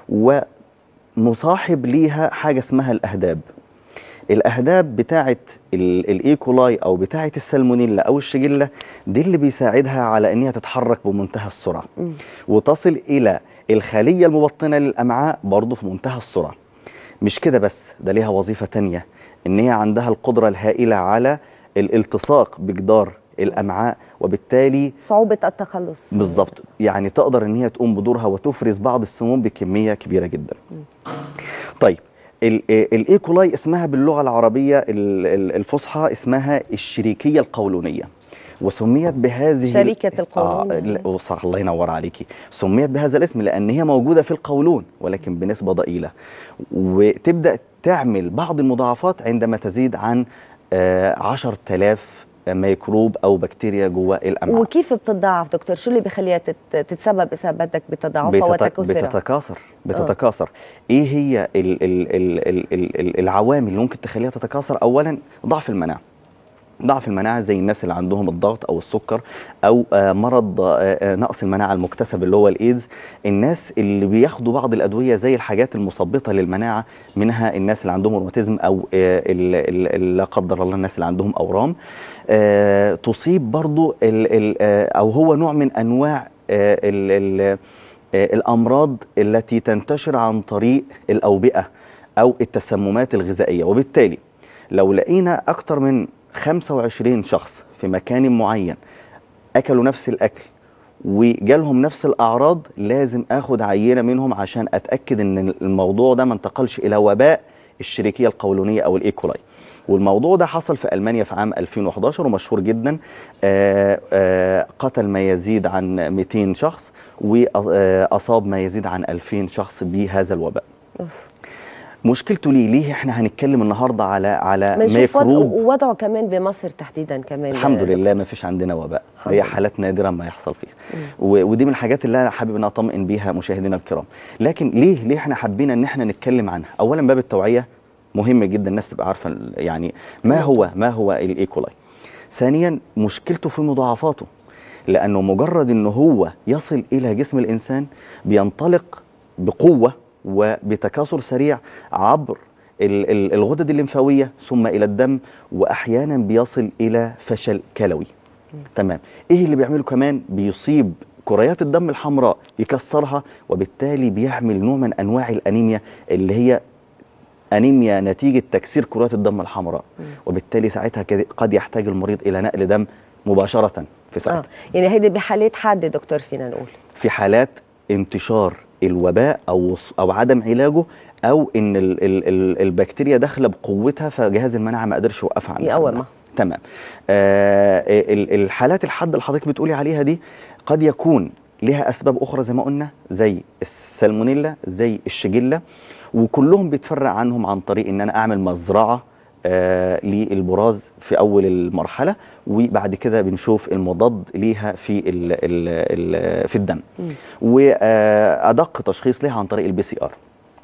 ومصاحب ليها حاجه اسمها الاهداب الاهداب بتاعه ال- الايكولاي او بتاعه السالمونيلا او الشجله دي اللي بيساعدها على ان هي تتحرك بمنتهى السرعه وتصل الى الخليه المبطنه للامعاء برضه في منتهى السرعه مش كده بس ده ليها وظيفه تانية ان هي عندها القدره الهائله على الالتصاق بجدار الامعاء وبالتالي صعوبة التخلص بالظبط يعني تقدر ان هي تقوم بدورها وتفرز بعض السموم بكميه كبيره جدا طيب ال- الايكولاي اسمها باللغه العربيه ال- ال- الفصحى اسمها الشريكيه القولونيه وسميت بهذه شريكة القولون. آه لا، صح الله ينور عليكي سميت بهذا الاسم لان هي موجوده في القولون ولكن بنسبه ضئيله وتبدا تعمل بعض المضاعفات عندما تزيد عن آه 10000 ميكروب او بكتيريا جوه الامعاء وكيف بتتضاعف دكتور شو اللي بخليها تت- تتسبب اذا بدك بتضاعفها بتت- وتكاثرها بتتكاثر بتتكاثر ايه هي ال ال ال ال ال ال العوامل اللي ممكن تخليها تتكاثر اولا ضعف المناعه ضعف المناعه زي الناس اللي عندهم الضغط او السكر او آه، مرض آه، آه، نقص المناعه المكتسب اللي هو الايدز الناس اللي بياخدوا بعض الادويه زي الحاجات المثبطه للمناعه منها الناس اللي عندهم روماتيزم او آه، ال- ال- لا قدر الله الناس اللي عندهم اورام آه، تصيب برضو ال ال آه، او هو نوع من انواع آه، ال- ال- آه، الامراض التي تنتشر عن طريق الاوبئه او التسممات الغذائيه وبالتالي لو لقينا اكتر من 25 شخص في مكان معين اكلوا نفس الاكل وجالهم نفس الاعراض لازم اخد عينه منهم عشان اتاكد ان الموضوع ده ما انتقلش الى وباء الشريكيه القولونيه او الايكولاي والموضوع ده حصل في المانيا في عام 2011 ومشهور جدا آه، آه، قتل ما يزيد عن 200 شخص واصاب ما يزيد عن 2000 شخص بهذا الوباء مشكلته ليه ليه احنا هنتكلم النهارده على على بنشوف وضعه ميكروب ووضعه كمان بمصر تحديدا كمان الحمد لله ما فيش عندنا وباء الحمد هي لله. حالات نادره ما يحصل فيها و- ودي من الحاجات اللي انا حابب ان اطمئن بيها مشاهدينا الكرام لكن ليه ليه احنا حابين ان احنا نتكلم عنها اولا باب التوعيه مهم جدا الناس تبقى عارفه ال- يعني ما هو ما هو الايكولاي ثانيا مشكلته في مضاعفاته لانه مجرد ان هو يصل الى جسم الانسان بينطلق بقوه وبتكاثر سريع عبر ال- ال- الغدد الليمفاويه ثم الى الدم واحيانا بيصل الى فشل كلوي تمام ايه اللي بيعمله كمان بيصيب كريات الدم الحمراء يكسرها وبالتالي بيعمل نوع من انواع الانيميا اللي هي انيميا نتيجه تكسير كرات الدم الحمراء وبالتالي ساعتها كده قد يحتاج المريض الى نقل دم مباشره في ساعتها اه يعني هيدي بحالات حاده دكتور فينا نقول في حالات انتشار الوباء او او عدم علاجه او ان ال ال ال البكتيريا داخله بقوتها فجهاز المناعه ما قدرش يوقفها عن يقومها تمام آه ال- الحالات الحاده اللي حضرتك بتقولي عليها دي قد يكون لها اسباب اخرى زي ما قلنا زي السالمونيلا زي الشجله وكلهم بيتفرع عنهم عن طريق ان انا اعمل مزرعه آه للبراز في اول المرحله وبعد كده بنشوف المضاد ليها في ال ال ال في الدم وادق تشخيص لها عن طريق البي سي ار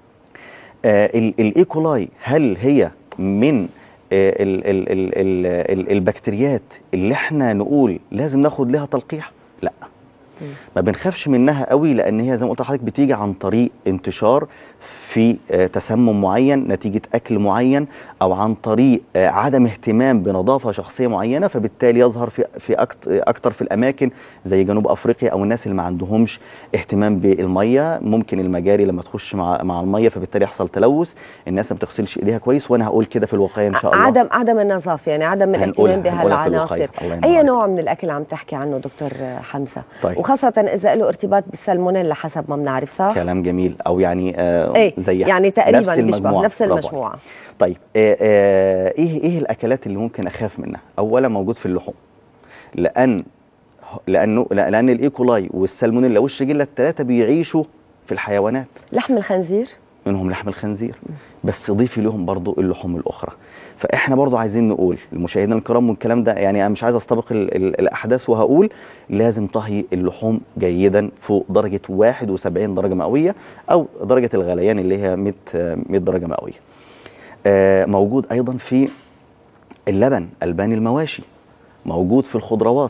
الايكولاي هل هي من آه، ال- ال- ال- ال- ال- البكتيريات اللي احنا نقول لازم ناخد لها تلقيح لا ما بنخافش منها قوي لان هي زي ما قلت لحضرتك بتيجي عن طريق انتشار في آه، تسمم معين نتيجه اكل معين او عن طريق آه، عدم اهتمام بنظافه شخصيه معينه فبالتالي يظهر في في أكت- اكتر في الاماكن زي جنوب افريقيا او الناس اللي ما عندهمش اهتمام بالميه ممكن المجاري لما تخش مع مع الميه فبالتالي يحصل تلوث الناس ما بتغسلش ايديها كويس وانا هقول كده في الوقايه ان شاء الله عدم عدم النظافه يعني عدم هنقولها- الاهتمام هنقولها في بهالعناصر الوقاية. الله ينور اي عليك. نوع من الاكل عم تحكي عنه دكتور حمزه طيب. وخاصه اذا له ارتباط بالسالمونيلا حسب ما بنعرف صح كلام جميل او يعني آه ايه زي يعني تقريبا نفس بيشبه المجموعة. نفس برافو المجموعه عليك. طيب آه آه ايه ايه الاكلات اللي ممكن اخاف منها اولا موجود في اللحوم لان لانه لان الايكولاي والسالمونيلا والشجله الثلاثه بيعيشوا في الحيوانات لحم الخنزير منهم لحم الخنزير بس ضيفي لهم برضو اللحوم الاخرى فاحنا برضو عايزين نقول لمشاهدينا الكرام والكلام ده يعني انا مش عايز استبق ال ال الاحداث وهقول لازم طهي اللحوم جيدا فوق درجه 71 درجه مئويه او درجه الغليان اللي هي 100 آه، 100 درجه مئويه آه، موجود ايضا في اللبن البان المواشي موجود في الخضروات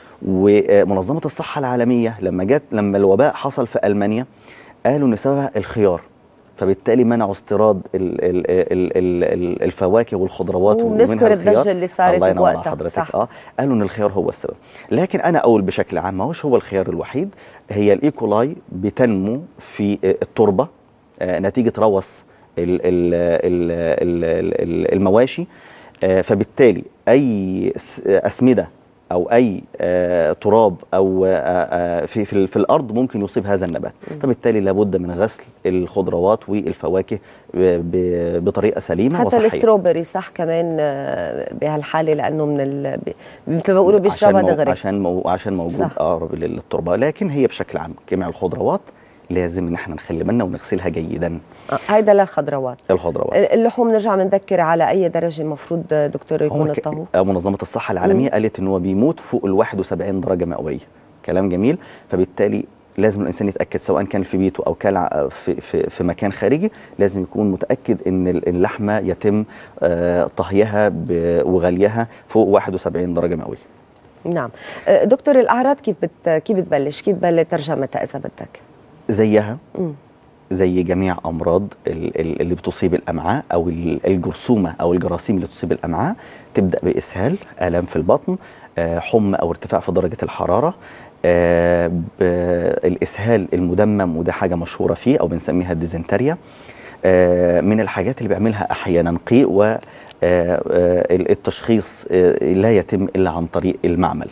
ومنظمه الصحه العالميه لما جت لما الوباء حصل في المانيا قالوا ان سببها الخيار فبالتالي منعوا استيراد ال ال ال ال ال الفواكه والخضروات ونذكر ومنها الخيار. الضجة اللي صارت الله ينور على بوقتها، حضرتك صح. اه قالوا ان الخيار هو السبب لكن انا اقول بشكل عام ما هوش هو الخيار الوحيد هي الايكولاي بتنمو في آه، التربه آه، نتيجه روث ال- ال- ال- ال- ال- المواشي آه، فبالتالي اي س- اسمده او اي آه، تراب او آه، آه، في في, ال- في الارض ممكن يصيب هذا النبات فبالتالي لابد من غسل الخضروات والفواكه ب- ب- بطريقه سليمه حتى وصحيه الاستروبري صح كمان آه، بهالحاله لانه من ال... ب- مثل ما بيقولوا بيشربها عشان مو- دغري عشان مو عشان موجود صح. اقرب لل- للتربه لكن هي بشكل عام جميع الخضروات لازم ان احنا نخلي بالنا ونغسلها جيدا آه، هيدا للخضروات الخضروات اللحوم نرجع بنذكر على اي درجه المفروض دكتور يكون هو ك- الطهو آه، منظمه الصحه العالميه مم. قالت ان هو بيموت فوق ال 71 درجه مئويه كلام جميل فبالتالي لازم الانسان يتاكد سواء كان في بيته او كان ع- في في في مكان خارجي لازم يكون متاكد ان ال- اللحمه يتم آه، طهيها ب- وغليها فوق 71 درجه مئويه نعم آه، دكتور الاعراض كيف بت... كيف بتبلش كيف بتبلش ترجمتها اذا بدك زيها مم. زي جميع امراض ال- ال- اللي بتصيب الامعاء او ال- الجرثومه او الجراثيم اللي تصيب الامعاء تبدا باسهال الام في البطن آه، حمى او ارتفاع في درجه الحراره آه، بالاسهال المدمم وده حاجه مشهوره فيه او بنسميها الديزنتريا آه، من الحاجات اللي بيعملها احيانا قيء و آه، آه، التشخيص آه، لا يتم الا عن طريق المعمل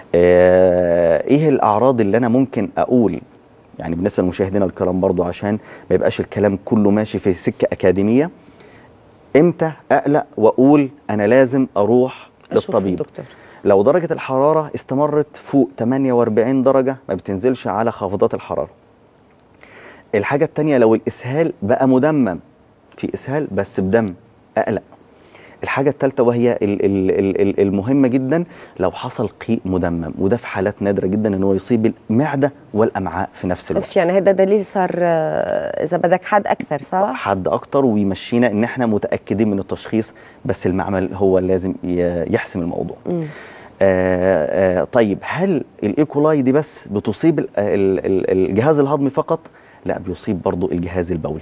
آه، ايه الاعراض اللي انا ممكن اقول يعني بالنسبه لمشاهدينا الكرام برضو عشان ما يبقاش الكلام كله ماشي في سكه اكاديميه امتى اقلق واقول انا لازم اروح أشوف للطبيب الدكتور. لو درجه الحراره استمرت فوق 48 درجه ما بتنزلش على خافضات الحراره الحاجه التانية لو الاسهال بقى مدمم في اسهال بس بدم اقلق الحاجة الثالثة وهي ال- ال- ال- ال- المهمة جدا لو حصل قيء مدمم وده في حالات نادرة جدا ان هو يصيب المعدة والامعاء في نفس الوقت أوف، يعني هذا دليل صار آه، اذا بدك حد اكثر صح؟ حد اكتر ويمشينا ان احنا متاكدين من التشخيص بس المعمل هو اللي لازم ي- يحسم الموضوع مم. آه آه طيب هل الايكولاي دي بس بتصيب ال- ال- ال- الجهاز الهضمي فقط لا بيصيب برضو الجهاز البولي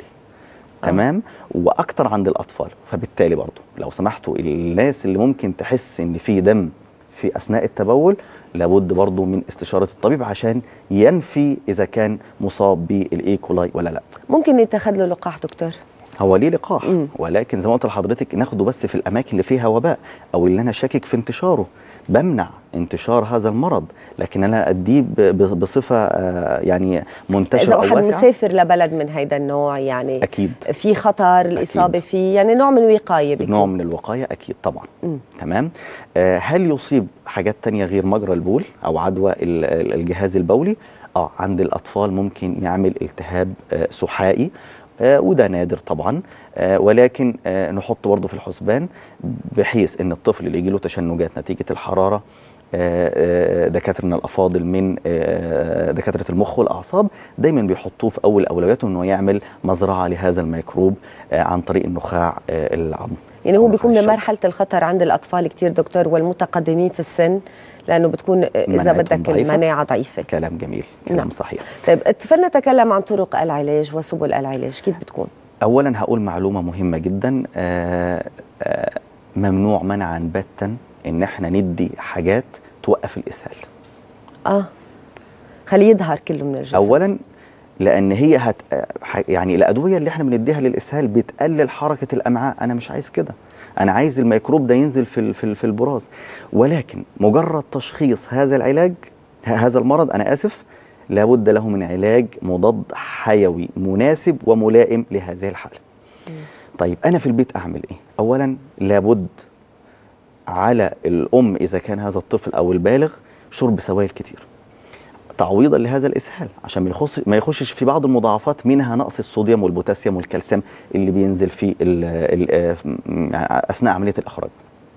تمام واكتر عند الاطفال فبالتالي برضو لو سمحتوا الناس اللي ممكن تحس ان في دم في اثناء التبول لابد برضو من استشاره الطبيب عشان ينفي اذا كان مصاب بالايكولاي ولا لا ممكن يتخذ له لقاح دكتور هو ليه لقاح ولكن زي ما قلت لحضرتك ناخده بس في الاماكن اللي فيها وباء او اللي انا شاكك في انتشاره بمنع انتشار هذا المرض لكن انا اديه ب- ب- بصفه آه، يعني منتشره اذا او واحد واسعه مسافر لبلد من هيدا النوع يعني اكيد في خطر الاصابه فيه يعني نوع من الوقايه بيكون نوع من الوقايه اكيد طبعا مم. تمام آه هل يصيب حاجات تانية غير مجرى البول او عدوى ال- ال- الجهاز البولي اه عند الاطفال ممكن يعمل التهاب آه سحائي آه وده نادر طبعا آه ولكن آه نحط برضه في الحسبان بحيث ان الطفل اللي يجيله تشنجات نتيجه الحراره آه، آه، دكاترنا الافاضل من آه، دكاتره المخ والاعصاب دايما بيحطوه في اول اولوياتهم انه يعمل مزرعه لهذا الميكروب آه، عن طريق النخاع آه، العظم يعني هو بيكون بمرحله الخطر عند الاطفال كتير دكتور والمتقدمين في السن لانه بتكون اذا مناعتهم بدك ضعيفة. المناعه ضعيفه كلام جميل كلام نعم. صحيح طيب فلنتكلم عن طرق العلاج وسبل العلاج كيف بتكون اولا هقول معلومه مهمه جدا آه، آه، ممنوع منعا باتا ان احنا ندي حاجات توقف الاسهال اه خليه يظهر كله من الجسم اولا لان هي هت ح- يعني الادويه اللي احنا بنديها للاسهال بتقلل حركه الامعاء انا مش عايز كده انا عايز الميكروب ده ينزل في ال- في ال- في البراز ولكن مجرد تشخيص هذا العلاج ه- هذا المرض انا اسف لابد له من علاج مضاد حيوي مناسب وملائم لهذه الحاله طيب انا في البيت اعمل ايه اولا لابد على الام اذا كان هذا الطفل او البالغ شرب سوائل كتير تعويضا لهذا الاسهال عشان ما يخش ما يخشش في بعض المضاعفات منها نقص الصوديوم والبوتاسيوم والكالسيوم اللي بينزل في ال ال آه، اثناء عمليه الاخراج.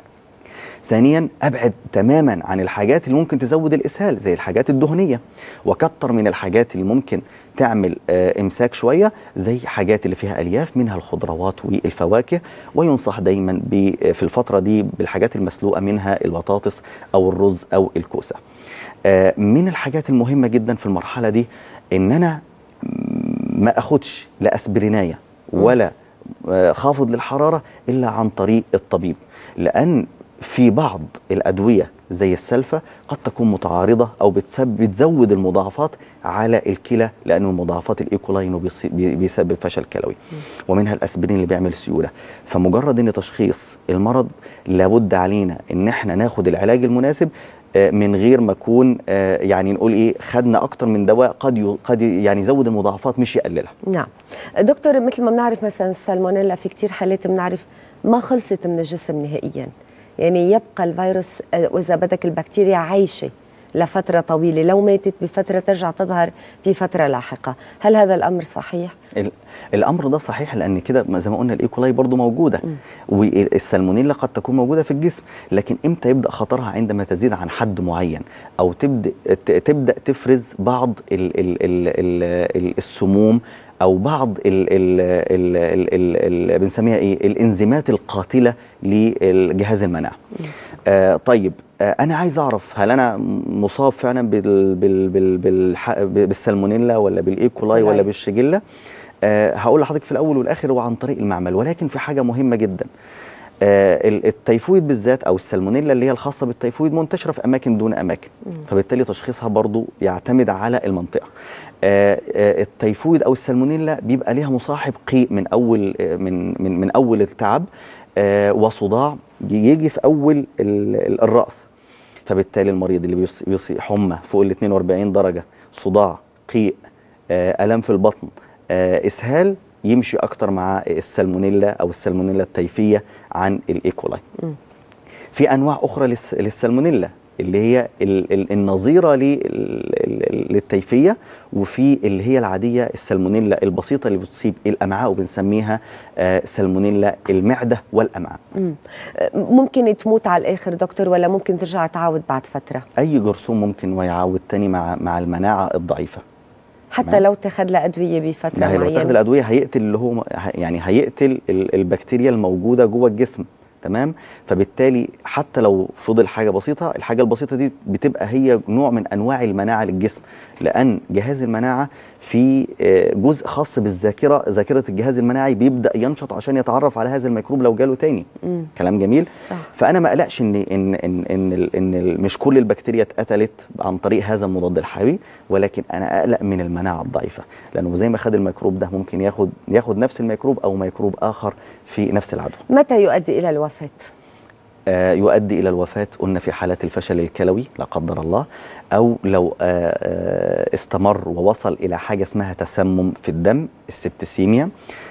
ثانيا ابعد تماما عن الحاجات اللي ممكن تزود الاسهال زي الحاجات الدهنيه وكتر من الحاجات اللي ممكن تعمل آه، امساك شويه زي حاجات اللي فيها الياف منها الخضروات والفواكه وينصح دايما ب- في الفتره دي بالحاجات المسلوقه منها البطاطس او الرز او الكوسه. آه، من الحاجات المهمه جدا في المرحله دي ان انا ما اخدش لا اسبرينايه ولا آه، خافض للحراره الا عن طريق الطبيب لان في بعض الادويه زي السلفه قد تكون متعارضه او بتسبب بتزود المضاعفات على الكلى لانه مضاعفات الايكولاي إنه بيصي- بي- بيسبب فشل كلوي ومنها الاسبرين اللي بيعمل سيوله فمجرد ان تشخيص المرض لابد علينا ان احنا ناخد العلاج المناسب آه، من غير ما اكون آه، يعني نقول ايه خدنا اكتر من دواء قد ي- قد يعني يزود المضاعفات مش يقللها نعم دكتور مثل ما بنعرف مثلا السالمونيلا في كتير حالات بنعرف ما خلصت من الجسم نهائيا يعني يبقى الفيروس آه، واذا بدك البكتيريا عايشه لفتره طويله لو ماتت بفتره ترجع تظهر في فتره لاحقه هل هذا الامر صحيح ال- الامر ده صحيح لان كده ما- زي ما قلنا الايكولاي برضو موجوده والسالمونيلا قد تكون موجوده في الجسم لكن امتى يبدا خطرها عندما تزيد عن حد معين او تبدا ت- تبدا تفرز بعض ال ال ال ال ال السموم او بعض ال ال ال ال ال ال بنسميها ايه الانزيمات القاتله لجهاز المناعه آه طيب آه انا عايز اعرف هل انا مصاب فعلا بال بال بال بالح- بالسالمونيلا ولا بالايكولاي ولا كولاي. بالشجله آه هقول لحضرتك في الاول والاخر هو عن طريق المعمل ولكن في حاجه مهمه جدا آه، ال- التيفويد بالذات او السالمونيلا اللي هي الخاصه بالتيفويد منتشره في اماكن دون اماكن فبالتالي تشخيصها برضو يعتمد على المنطقه آه، آه، التيفويد او السالمونيلا بيبقى ليها مصاحب قيء من اول آه، من من من اول التعب آه، وصداع يجي في اول ال- ال- الراس فبالتالي المريض اللي بيص- بيصي حمى فوق ال 42 درجه صداع قيء آه، الام في البطن آه، اسهال يمشي اكتر مع السالمونيلا او السالمونيلا التيفيه عن الايكولاي في انواع اخرى للس- للسالمونيلا اللي هي ال- ال- النظيره لل- ال- للتيفيه وفي اللي هي العاديه السالمونيلا البسيطه اللي بتصيب الامعاء وبنسميها آه، سالمونيلا المعده والامعاء مم. ممكن تموت على الاخر دكتور ولا ممكن ترجع تعود بعد فتره اي جرثوم ممكن ويعود تاني مع مع المناعه الضعيفه حتى تمام. لو تاخذ لها ادويه بفتره ما هي لو تاخد معينه الادويه هيقتل اللي هو يعني هيقتل ال- البكتيريا الموجوده جوه الجسم تمام فبالتالي حتى لو فضل حاجه بسيطه الحاجه البسيطه دي بتبقى هي نوع من انواع المناعه للجسم لان جهاز المناعه في آه، جزء خاص بالذاكره ذاكره الجهاز المناعي بيبدا ينشط عشان يتعرف على هذا الميكروب لو جاله تاني مم. كلام جميل صح. فانا ما اقلقش ان ان ان ان, ال- إن ال- مش كل البكتيريا اتقتلت عن طريق هذا المضاد الحيوي ولكن انا اقلق من المناعه الضعيفه لانه زي ما خد الميكروب ده ممكن ياخد ياخد نفس الميكروب او ميكروب اخر في نفس العدوى متى يؤدي الى الوفاه آه، يؤدي الى الوفاه قلنا في حالات الفشل الكلوي لا قدر الله او لو آه، آه، استمر ووصل الى حاجه اسمها تسمم في الدم السبتسيميا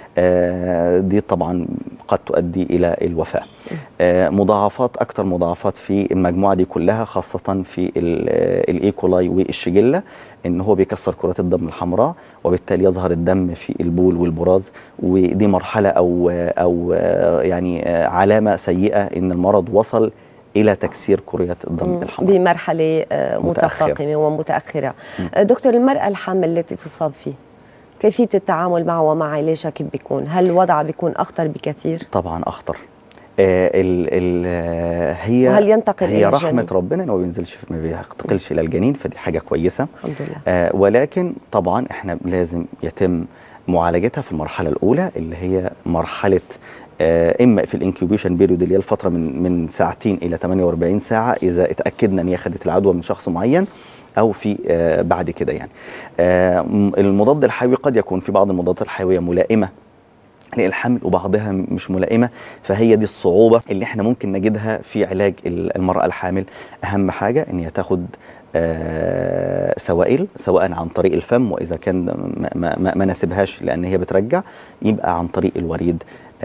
آه، دي طبعا قد تؤدي الى الوفاه آه، مضاعفات اكثر مضاعفات في المجموعه دي كلها خاصه في ال- آه، الايكولاي والشجله ان هو بيكسر كرات الدم الحمراء وبالتالي يظهر الدم في البول والبراز ودي مرحله او او آه، يعني آه، علامه سيئه ان المرض وصل الى تكسير كريات الدم مم. الحمراء بمرحله آه، متأخرة. متفاقمه ومتاخره آه، دكتور المراه الحامل التي تصاب فيه كيفيه التعامل معه ومع علاجها كيف بيكون هل وضعها بيكون اخطر بكثير طبعا اخطر آه ال ال آه، هي وهل ينتقل هي إلى رحمه الجنين؟ ربنا انه ما بينزلش ما بينتقلش الى الجنين فدي حاجه كويسه الحمد لله آه ولكن طبعا احنا لازم يتم معالجتها في المرحله الاولى اللي هي مرحله آه اما في الانكيوبيشن بيريود اللي هي الفتره من من ساعتين الى 48 ساعه اذا اتاكدنا ان هي خدت العدوى من شخص معين او في آه بعد كده يعني آه م- المضاد الحيوي قد يكون في بعض المضادات الحيويه ملائمه للحمل وبعضها مش ملائمه فهي دي الصعوبه اللي احنا ممكن نجدها في علاج ال- المراه الحامل اهم حاجه ان هي تاخد آه، سوائل سواء عن طريق الفم واذا كان ما, ما, ما, ما نسيبهاش لان هي بترجع يبقى عن طريق الوريد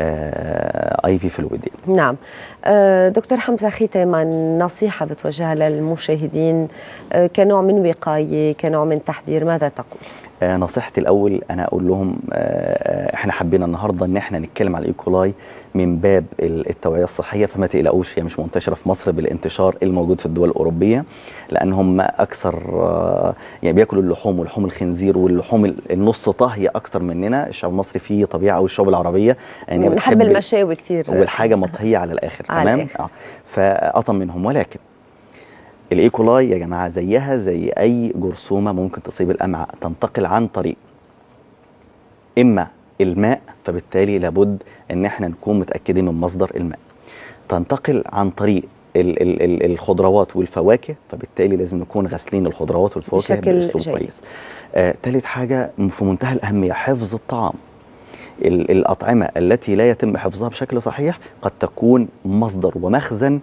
اي في فلويد نعم آه، دكتور حمزه ختاما نصيحه بتوجهها للمشاهدين آه، كنوع من وقايه كنوع من تحذير ماذا تقول آه، نصيحتي الاول انا اقول لهم آه، احنا حبينا النهارده ان احنا نتكلم على الايكولاي من باب ال- التوعيه الصحيه فما تقلقوش هي مش منتشره في مصر بالانتشار الموجود في الدول الاوروبيه لان هم اكثر آه، يعني بياكلوا اللحوم ولحوم الخنزير واللحوم ال- النص طهيه اكتر مننا الشعب المصري فيه طبيعه او الشعوب العربيه يعني بنحب المشاوي كثير والحاجه مطهيه على الاخر على تمام الآخر. آه. فاطم منهم ولكن الايكولاي يا جماعه زيها زي اي جرثومه ممكن تصيب الامعاء تنتقل عن طريق اما الماء فبالتالي لابد ان احنا نكون متاكدين من مصدر الماء تنتقل عن طريق ال ال ال الخضروات والفواكه فبالتالي لازم نكون غاسلين الخضروات والفواكه بشكل باسلوب جيد. كويس آه، تالت حاجه في منتهى الاهميه حفظ الطعام ال- الأطعمة التي لا يتم حفظها بشكل صحيح قد تكون مصدر ومخزن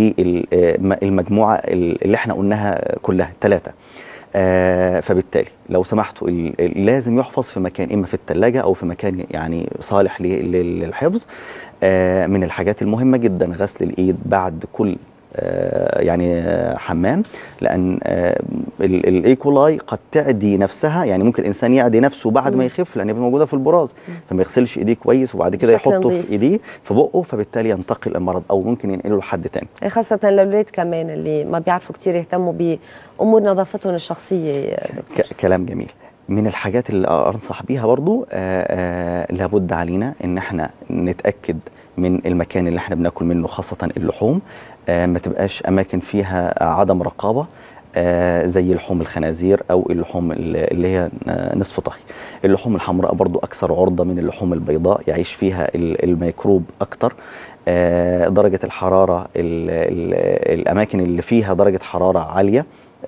للمجموعة اللي احنا قلناها كلها الثلاثة آه، فبالتالي لو سمحتوا ال- ال- لازم يحفظ في مكان اما في الثلاجه او في مكان يعني صالح ل- ل- للحفظ آه، من الحاجات المهمه جدا غسل الايد بعد كل آه، يعني آه، حمام لان آه، ال- الايكولاي قد تعدي نفسها يعني ممكن الانسان يعدي نفسه بعد ما مم. يخف لان هي موجوده في البراز فما يغسلش ايديه كويس وبعد كده بشكل يحطه نظيف. في ايديه في بقه فبالتالي ينتقل المرض او ممكن ينقله لحد تاني خاصة الأولاد كمان اللي ما بيعرفوا كتير يهتموا بأمور نظافتهم الشخصية يا دكتور ك- كلام جميل من الحاجات اللي انصح بيها برضو آه آه لابد علينا ان احنا نتاكد من المكان اللي احنا بناكل منه خاصه اللحوم آه ما تبقاش اماكن فيها عدم رقابه آه، زي لحوم الخنازير او اللحوم ال- اللي هي آه، نصف طهي اللحوم الحمراء برضو اكثر عرضه من اللحوم البيضاء يعيش فيها ال- الميكروب اكتر آه، درجه الحراره ال ال الاماكن اللي فيها درجه حراره عاليه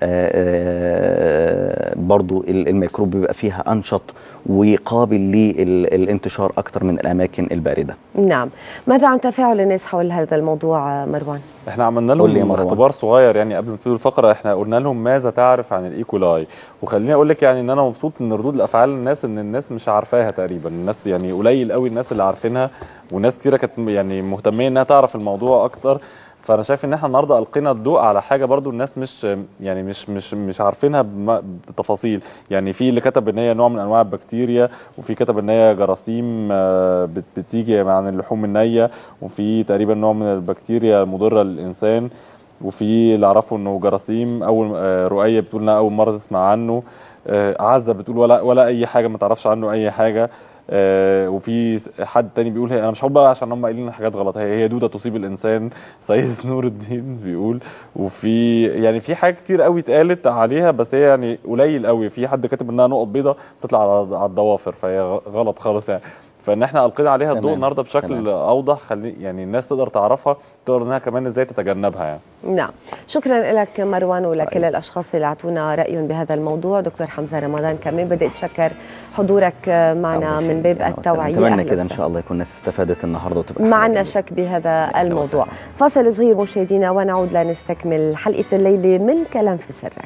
آه، برضو ال- الميكروب بيبقى فيها انشط وقابل للانتشار اكتر من الاماكن البارده نعم ماذا عن تفاعل الناس حول هذا الموضوع مروان احنا عملنا قول لي يا لهم مروان. اختبار صغير يعني قبل ما تبتدوا الفقره احنا قلنا لهم ماذا تعرف عن الايكولاي وخليني اقول لك يعني ان انا مبسوط ان ردود الافعال الناس ان الناس مش عارفاها تقريبا الناس يعني قليل قوي الناس اللي عارفينها وناس كتيره كانت يعني مهتميه انها تعرف الموضوع اكتر فانا شايف ان احنا النهارده القينا الضوء على حاجه برضو الناس مش يعني مش مش مش عارفينها بم- بتفاصيل يعني في اللي كتب ان هي نوع من انواع البكتيريا وفي كتب ان هي جراثيم آه، بت- بتيجي عن اللحوم النيه وفي تقريبا نوع من البكتيريا المضره للانسان وفي اللي اعرفه انه جراثيم اول آه، رؤيه بتقول انها اول مره تسمع عنه آه، عزه بتقول ولا ولا اي حاجه ما تعرفش عنه اي حاجه آه، وفي س- حد تاني بيقول هي انا مش هقول بقى عشان هم قايلين حاجات غلط هي هي دوده تصيب الانسان سيد نور الدين بيقول وفي يعني في حاجات كتير قوي اتقالت عليها بس هي يعني قليل قوي في حد كاتب انها نقط بيضاء بتطلع على على الضوافر فهي غ- غلط خالص يعني فان احنا القينا عليها الضوء تمام، النهارده بشكل تمام. اوضح خلي يعني الناس تقدر تعرفها تقدر انها كمان ازاي تتجنبها يعني نعم شكرا لك مروان ولكل الاشخاص اللي اعطونا رايهم بهذا الموضوع دكتور حمزه رمضان كمان بدي اتشكر حضورك معنا من باب التوعيه اتمنى أهلا كده ان وسهلا. شاء الله يكون الناس استفادت النهارده وتبقى ما حلقة عندنا جميلة. شك بهذا الموضوع فاصل صغير مشاهدينا ونعود لنستكمل حلقه الليله من كلام في سرك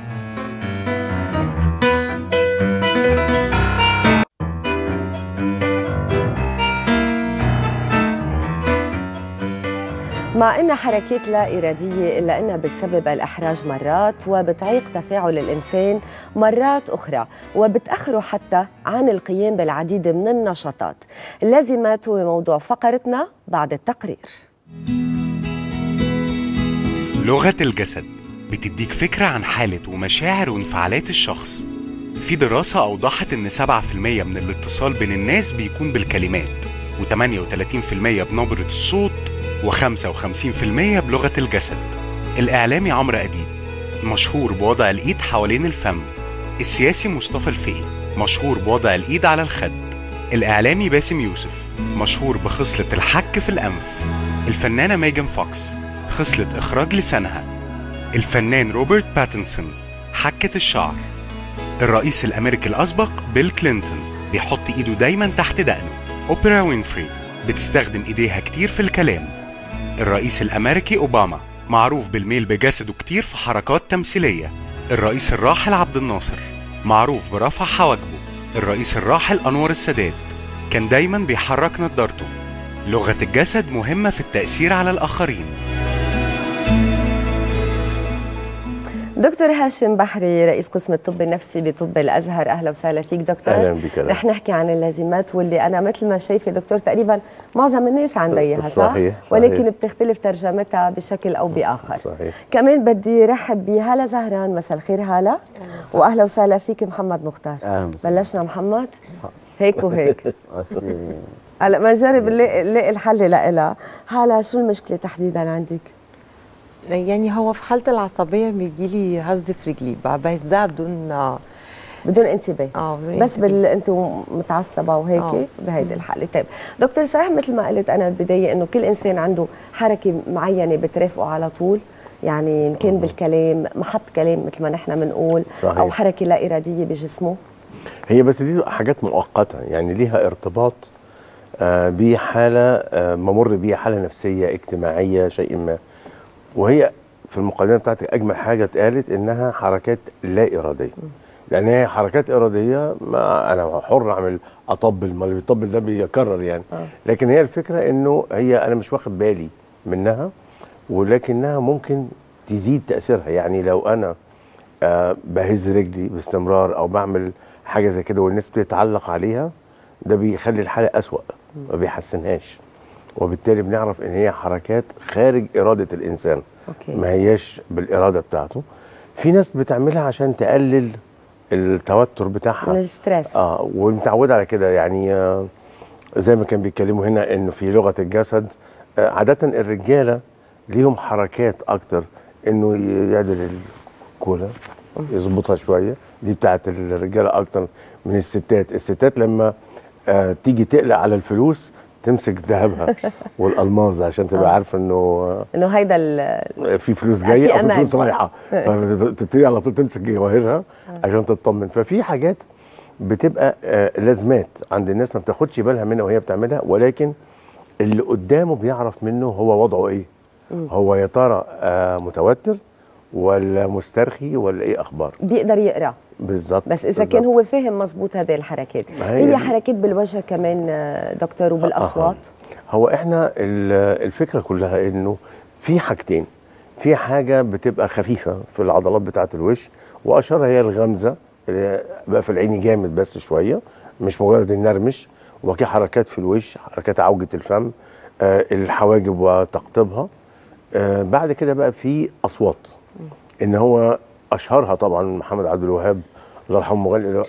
مع أن حركات لا إرادية إلا أنها بتسبب الإحراج مرات وبتعيق تفاعل الإنسان مرات أخرى وبتأخره حتى عن القيام بالعديد من النشاطات اللازمات هو موضوع فقرتنا بعد التقرير لغة الجسد بتديك فكرة عن حالة ومشاعر وانفعالات الشخص في دراسة أوضحت إن 7% من الاتصال بين الناس بيكون بالكلمات و38% بنبرة الصوت و55% بلغة الجسد الإعلامي عمرو أديب مشهور بوضع الإيد حوالين الفم السياسي مصطفى الفقي مشهور بوضع الإيد على الخد الإعلامي باسم يوسف مشهور بخصلة الحك في الأنف الفنانة ميجان فوكس خصلة إخراج لسانها الفنان روبرت باتنسون حكة الشعر الرئيس الأمريكي الأسبق بيل كلينتون بيحط إيده دايما تحت دقنه أوبرا وينفري بتستخدم إيديها كتير في الكلام الرئيس الأمريكي أوباما معروف بالميل بجسده كتير في حركات تمثيلية الرئيس الراحل عبد الناصر معروف برفع حواجبه الرئيس الراحل أنور السادات كان دايما بيحرك نضارته لغة الجسد مهمة في التأثير على الآخرين دكتور هاشم بحري رئيس قسم الطب النفسي بطب الازهر اهلا وسهلا فيك دكتور أهلاً بك، أهلاً. رح نحكي عن اللازمات واللي انا مثل ما شايفه دكتور تقريبا معظم الناس عندها اياها صح؟ صحيح، صحيح. ولكن بتختلف ترجمتها بشكل او باخر صحيح كمان بدي رحب بهاله زهران مساء الخير هاله واهلا وسهلا فيك محمد مختار أهلاً وسهلاً. بلشنا محمد هيك وهيك هلا ما نجرب نلاقي نلاقي الحل لها هاله شو المشكله تحديدا عندك؟ يعني هو في حالة العصبية بيجي لي هز في رجلي ب- بهزها بدون بدون انتباه اه بدون بس انتباه. بال انت متعصبه وهيك آه. بهيدي الحاله طيب دكتور صحيح مثل ما قلت انا بالبدايه انه كل انسان عنده حركه معينه بترافقه على طول يعني ان كان بالكلام محط كلام مثل ما نحن بنقول صحيح. او حركه لا اراديه بجسمه هي بس دي حاجات مؤقتة يعني ليها ارتباط آه، بحالة آه، ممر بيها حالة نفسية اجتماعية شيء ما وهي في المقدمة بتاعتك أجمل حاجة اتقالت إنها حركات لا إرادية لأن هي حركات إرادية ما أنا حر أعمل أطبل ما اللي بيطبل ده بيكرر يعني لكن هي الفكرة إنه هي أنا مش واخد بالي منها ولكنها ممكن تزيد تأثيرها يعني لو أنا آه بهز رجلي باستمرار او بعمل حاجه زي كده والناس بتتعلق عليها ده بيخلي الحاله اسوأ ما بيحسنهاش وبالتالي بنعرف ان هي حركات خارج اراده الانسان أوكي. ما هياش بالاراده بتاعته في ناس بتعملها عشان تقلل التوتر بتاعها الستريس اه ومتعوده على كده يعني آه زي ما كان بيتكلموا هنا انه في لغه الجسد آه عاده الرجاله ليهم حركات اكتر انه يعدل كولا يظبطها شويه دي بتاعت الرجاله اكتر من الستات الستات لما آه تيجي تقلق على الفلوس تمسك ذهبها والالماظ عشان تبقى آه. عارفه انه آه، انه هيدا ال- في فلوس في جايه او في أمان. فلوس رايحه فتبتدي على طول تمسك جواهرها عشان تطمن ففي حاجات بتبقى آه، لازمات عند الناس ما بتاخدش بالها منها وهي بتعملها ولكن اللي قدامه بيعرف منه هو وضعه ايه مم. هو يا ترى آه، متوتر ولا مسترخي ولا ايه اخبار بيقدر يقرا بالظبط بس اذا كان هو فاهم مزبوط هذه الحركات ما هي هي دي. حركات بالوجه كمان آه، دكتور وبالاصوات هو احنا ال- الفكره كلها انه في حاجتين في حاجه بتبقى خفيفه في العضلات بتاعه الوش واشهرها هي الغمزه اللي بقى في العين جامد بس شويه مش مجرد النرمش وفي حركات في الوش حركات عوجه الفم آه الحواجب وتقطيبها آه بعد كده بقى في اصوات ان هو اشهرها طبعا محمد عبد الوهاب الله يرحمه مغني اللي هو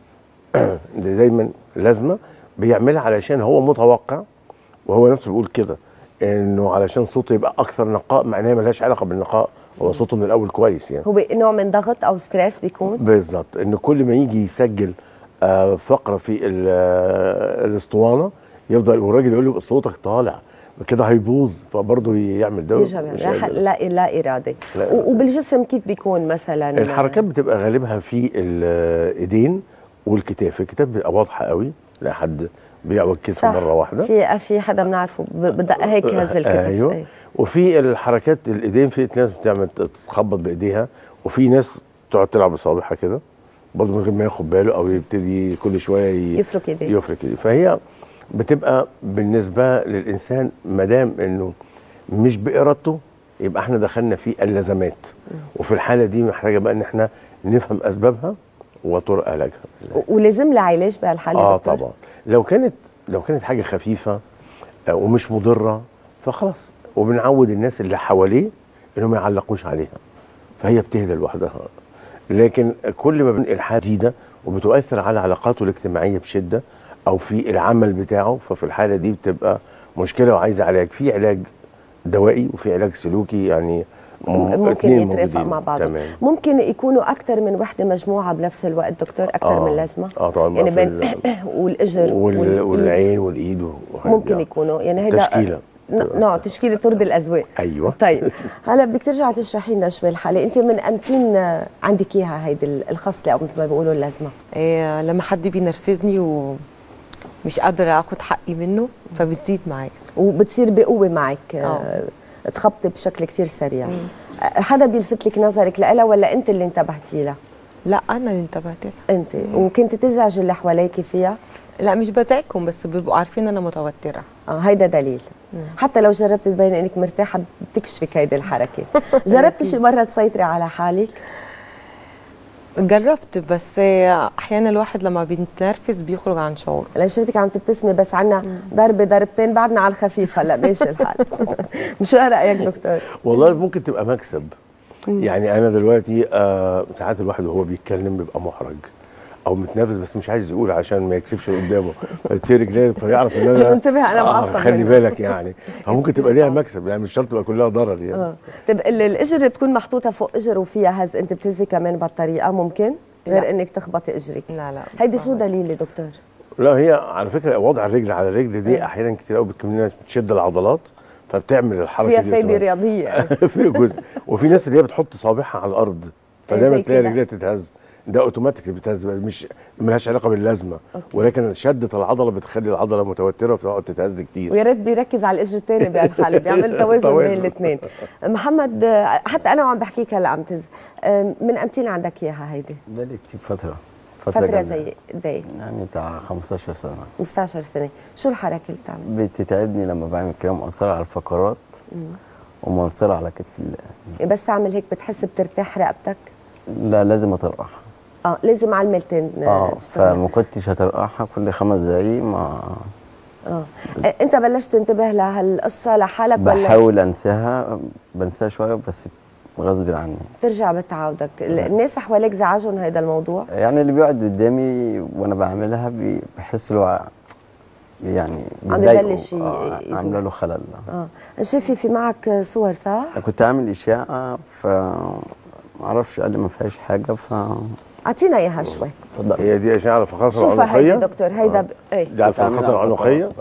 دي دايما لازمه بيعملها علشان هو متوقع وهو نفسه بيقول كده انه علشان صوته يبقى اكثر نقاء مع ان هي ملهاش علاقه بالنقاء هو صوته من الاول كويس يعني هو نوع من ضغط او ستريس بيكون بالظبط ان كل ما يجي يسجل آه، فقره في ال- آه، الاسطوانه يفضل والراجل يقول له صوتك طالع كده هيبوظ فبرضه يعمل ده يرجع مش لا, قادر. لا لا اراده لا. و- وبالجسم كيف بيكون مثلا الحركات بتبقى غالبها في الايدين والكتاف الكتاف بيبقى واضحه قوي لا حد بيعوج كتفه صح مره واحده في في حدا بنعرفه ب- بدق هيك هز الكتف ايوه أي. وفي الحركات الايدين في ناس بتعمل تخبط بايديها وفي ناس تقعد تلعب بصوابعها كده برضه من غير ما ياخد باله او يبتدي كل شويه ي- يفرك إيديه. يفرك ايديه فهي بتبقى بالنسبه للانسان ما دام انه مش بارادته يبقى احنا دخلنا في اللازمات وفي الحاله دي محتاجه بقى ان احنا نفهم اسبابها وطرق علاجها و- ولازم لها علاج بهالحاله اه دكتور طبعا لو كانت لو كانت حاجه خفيفه آه، ومش مضره فخلاص وبنعود الناس اللي حواليه انهم ما يعلقوش عليها فهي بتهدى لوحدها لكن كل ما بنقل حاجه جديده وبتؤثر على علاقاته الاجتماعيه بشده او في العمل بتاعه ففي الحاله دي بتبقى مشكله وعايزه علاج في علاج دوائي وفي علاج سلوكي يعني م- ممكن اتنين يترافق موجودين. مع بعض تمام ممكن يكونوا اكثر من وحده مجموعه بنفس الوقت دكتور اكثر آه. من لازمه اه طبعا يعني بقى بين في والاجر وال... والإيد. والعين والايد وحاجات ممكن دي. يكونوا يعني هيدا تشكيله ن- نوع تشكيله ترضي الاذواق ايوه طيب هلا بدك ترجع تشرحي لنا شوي الحاله انت من امتين آه، عندك اياها هيدي الخصله او مثل ما بيقولوا اللازمه إيه لما حد بينرفزني ومش قادرة اخد حقي منه فبتزيد معايا وبتصير بقوه معك آه، تخبطي بشكل كتير سريع آه، حدا بيلفت لك نظرك لها ولا انت اللي انتبهتي لها لا انا اللي انتبهت لها انت وكنت تزعج اللي حواليك فيها لا مش بزعجهم بس بيبقوا عارفين انا متوتره اه هيدا دليل حتى لو جربت تبين انك مرتاحه بتكشفك هيدي الحركه جربتي شي مره تسيطري على حالك جربت بس احيانا الواحد لما بيتنرفز بيخرج عن شعوره لان شفتك عم تبتسمي بس عنا ضربه ضربتين بعدنا على الخفيف هلا ماشي الحال شو رايك دكتور والله ممكن تبقى مكسب يعني انا دلوقتي آه ساعات الواحد وهو بيتكلم بيبقى محرج او متنرفز بس مش عايز يقول عشان ما يكسبش اللي قدامه فتبتدي رجليه فيعرف ان انا انتبه أنا معصب خلي منه. بالك يعني فممكن تبقى ليها مكسب يعني مش شرط تبقى كلها ضرر يعني اه طب ال- الاجر بتكون محطوطه فوق اجر وفيها هز انت بتهزي كمان بهالطريقه ممكن غير لا. انك تخبطي اجرك لا لا هيدي شو دليل دكتور لا هي على فكره وضع الرجل على الرجل دي احيانا كتير قوي بتكون تشد العضلات فبتعمل الحركه فيها دي فايده بتبقى- رياضيه في جزء وفي ناس اللي هي بتحط صابعها على الارض فدايما زي تلاقي كده. رجليها تتهز ده اوتوماتيك بتهز مش ملهاش علاقه باللازمه ولكن شده العضله بتخلي العضله متوتره وبتقعد تتهز كتير ويا ريت بيركز على الاجر الثاني بهالحاله بيعمل توازن توازن. بين الاثنين محمد آه، حتى انا وعم بحكيك هلا عم تز آه، من امتين عندك اياها هيدي بقالي كتير فترة فتره جامدة. زي قد ايه يعني بتاع 15 سنة 15 سنه شو الحركه اللي بتعمل بتتعبني لما بعمل كده مؤثرة على الفقرات ومؤثرة على كتف ال- بس تعمل هيك بتحس بترتاح رقبتك لا لازم اطرقها اه لازم على الميلتين آه، اه تشتغل فما كنتش هطرقها كل خمس دقايق ما اه آه، انت بلشت تنتبه لهالقصه لحالك ولا بحاول انساها بنساها شوية بس غصب عني ترجع بتعودك ال- الناس حواليك زعجهم هذا الموضوع يعني اللي بيقعد قدامي وانا بعملها بي- بحس له يعني عم بيضايقه. ببلش ي- آه، يدور. عامله له خلل اه شايفي في معك صور صح؟ كنت عامل اشاعه ف معرفش قال لي ما فيهاش حاجه ف اعطينا اياها شوي هي دي اشعه على الفقرات شوفها هيدي العنقيه دكتور هيدا ب... ايه دي على الفقرات العنقيه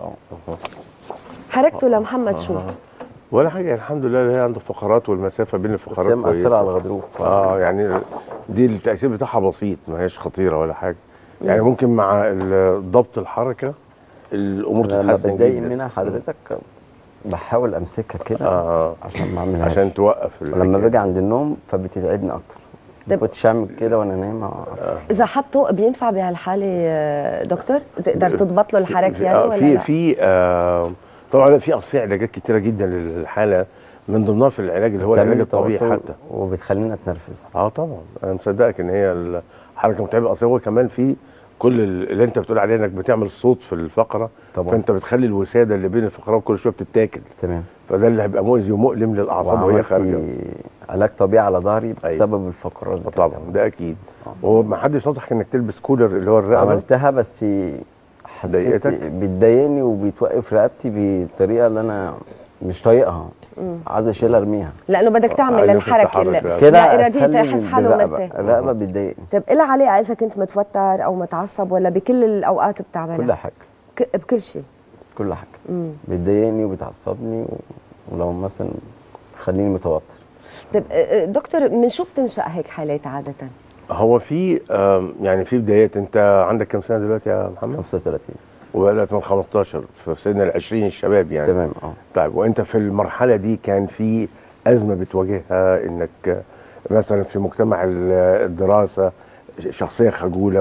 حركته لمحمد شو ولا حاجه الحمد لله اللي هي عنده فقرات والمسافه بين الفقرات هي مأثرة كويسة. على الغضروف. اه يعني دي التاثير بتاعها بسيط ما هيش خطيره ولا حاجه يعني مم. ممكن مع ال- ضبط الحركه الامور لما تتحسن بتضايق جدا منها حضرتك بحاول امسكها كده آه. عشان ما اعملهاش عشان توقف ولما الحكاية. باجي عند النوم فبتتعبني اكتر ما كنتش اعمل كده وانا نايم اذا حط طوق بينفع بهالحاله آه، دكتور تقدر تضبط له الحركه في- يعني آه، ولا في لا في آه طبعا لا، في في علاجات كتيره جدا للحاله من ضمنها في العلاج اللي هو بتعمل العلاج لي الطبيعي توتر حتى وبتخليني اتنرفز اه طبعا انا مصدقك ان هي الحركه متعبه اصل هو كمان في كل ال- اللي انت بتقول عليه انك بتعمل صوت في الفقره طبعا. فانت بتخلي الوساده اللي بين الفقرات كل شويه بتتاكل تمام فده اللي هيبقى مؤذي ومؤلم للاعصاب وهي وعملت خارجه علاج طبيعي على ظهري بسبب الفقرات دي. طبعا ده اكيد وهو ما حدش نصحك انك تلبس كولر اللي هو الرقبه عملتها بس حسيت ضايقتك؟ بتضايقني وبتوقف رقبتي بطريقه اللي انا مش طايقها مم. عايز اشيلها ارميها لانه بدك تعمل الحركه اللي كده لا اراديه أسهل لي يحس حاله بالرقبة. مرتاح الرقبه بتضايقني طيب إلها علاقه اذا كنت متوتر او متعصب ولا بكل الاوقات بتعملها كل حاجه ك- بكل شيء كل حاجه مم. بتضايقني وبتعصبني و... ولو مثلا تخليني متوتر طيب آه، آه، دكتور من شو بتنشا هيك حالات عاده هو في آم، يعني في بدايات انت عندك كام سنه دلوقتي يا محمد 35 وبدات من 15 في سن ال 20 الشباب يعني تمام اه طيب وانت في المرحله دي كان في ازمه بتواجهها انك مثلا في مجتمع ال- الدراسه شخصيه خجوله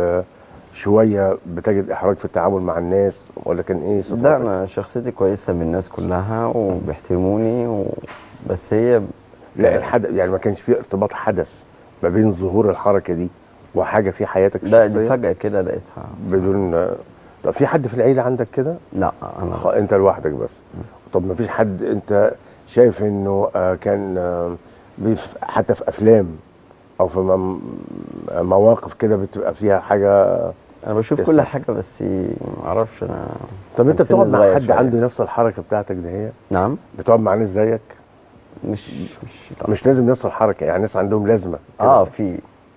وشويه بتجد احراج في التعامل مع الناس ولا كان ايه لا صفاتك؟ انا شخصيتي كويسه من الناس كلها وبيحترموني و... بس هي لا الحدث يعني ما كانش في ارتباط حدث ما بين ظهور الحركه دي وحاجه في حياتك لا الشخصيه دي فجاه كده لقيتها بدون طب في حد في العيله عندك كده؟ لا انا خ- انت لوحدك بس طب ما فيش حد انت شايف انه آه، كان آه، بيف- حتى في افلام او في مم- مواقف كده بتبقى فيها حاجه انا بشوف كل حاجه بس ما اعرفش انا طب انت كان سني بتقعد مع صغير حد شوية. عنده نفس الحركه بتاعتك دي هي نعم بتقعد مع ناس زيك مش مش مش لازم نفس الحركه يعني ناس عندهم لازمه كده. اه في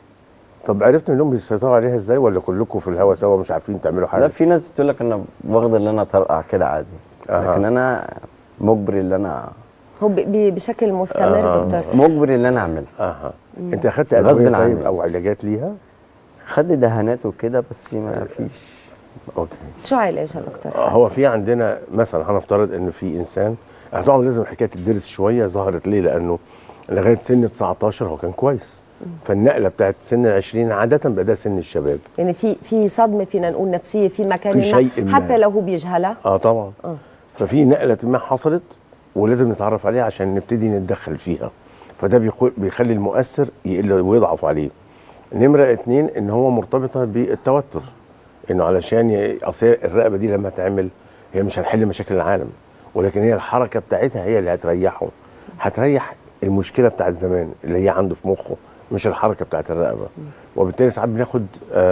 طب عرفت انهم بيسيطروا عليها ازاي ولا كلكم في الهوا سوا مش عارفين تعملوا حاجه لا في ناس بتقول لك انا واخد اللي انا طرقع كده عادي أها. لكن انا مجبر اللي انا هو ب- ب- بشكل مستمر آه. دكتور مجبر اللي انا اعملها اها مم. انت اخدت غصب ادويه عني. طيب او علاجات ليها خد دهانات وكده بس ما فيش اوكي شو علاج يا دكتور آه، هو في عندنا مثلا هنفترض ان في انسان آه، طبعا لازم الحكايه تدرس شويه ظهرت ليه لانه لغايه سن 19 هو كان كويس فالنقله بتاعت سن ال 20 عاده بقى ده سن الشباب يعني في في صدمه فينا نقول نفسيه في مكان في شيء ما ما. حتى لو هو بيجهلها اه طبعا اه ففي نقله ما حصلت ولازم نتعرف عليها عشان نبتدي نتدخل فيها فده بيخو- بيخلي المؤثر يقل ويضعف عليه نمره اتنين ان هو مرتبطه بالتوتر انه علشان ي- اصل هي الرقبه دي لما تعمل هي مش هتحل مشاكل العالم ولكن هي الحركه بتاعتها هي اللي هتريحه هتريح المشكله بتاعت زمان اللي هي عنده في مخه مش الحركه بتاعت الرقبه وبالتالي ساعات بناخد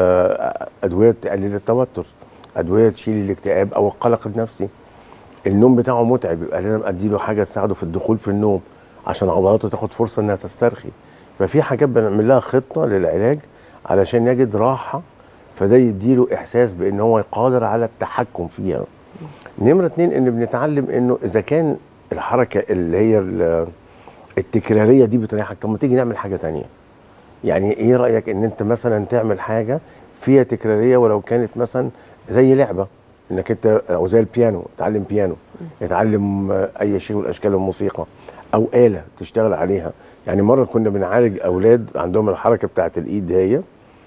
آه، ادويه تقلل التوتر ادويه تشيل الاكتئاب او القلق النفسي النوم بتاعه متعب يبقى لازم اديله حاجه تساعده في الدخول في النوم عشان عضلاته تاخد فرصه انها تسترخي ففي حاجات بنعمل لها خطه للعلاج علشان يجد راحه فده يديله احساس بان هو قادر على التحكم فيها نمره اتنين ان بنتعلم انه اذا كان الحركه اللي هي ال- التكراريه دي بتريحك طب ما تيجي نعمل حاجه تانية يعني ايه رايك ان انت مثلا تعمل حاجه فيها تكراريه ولو كانت مثلا زي لعبه انك انت او زي البيانو تعلم بيانو اتعلم آه، اي شيء من اشكال الموسيقى او اله تشتغل عليها يعني مره كنا بنعالج اولاد عندهم الحركه بتاعت الايد هي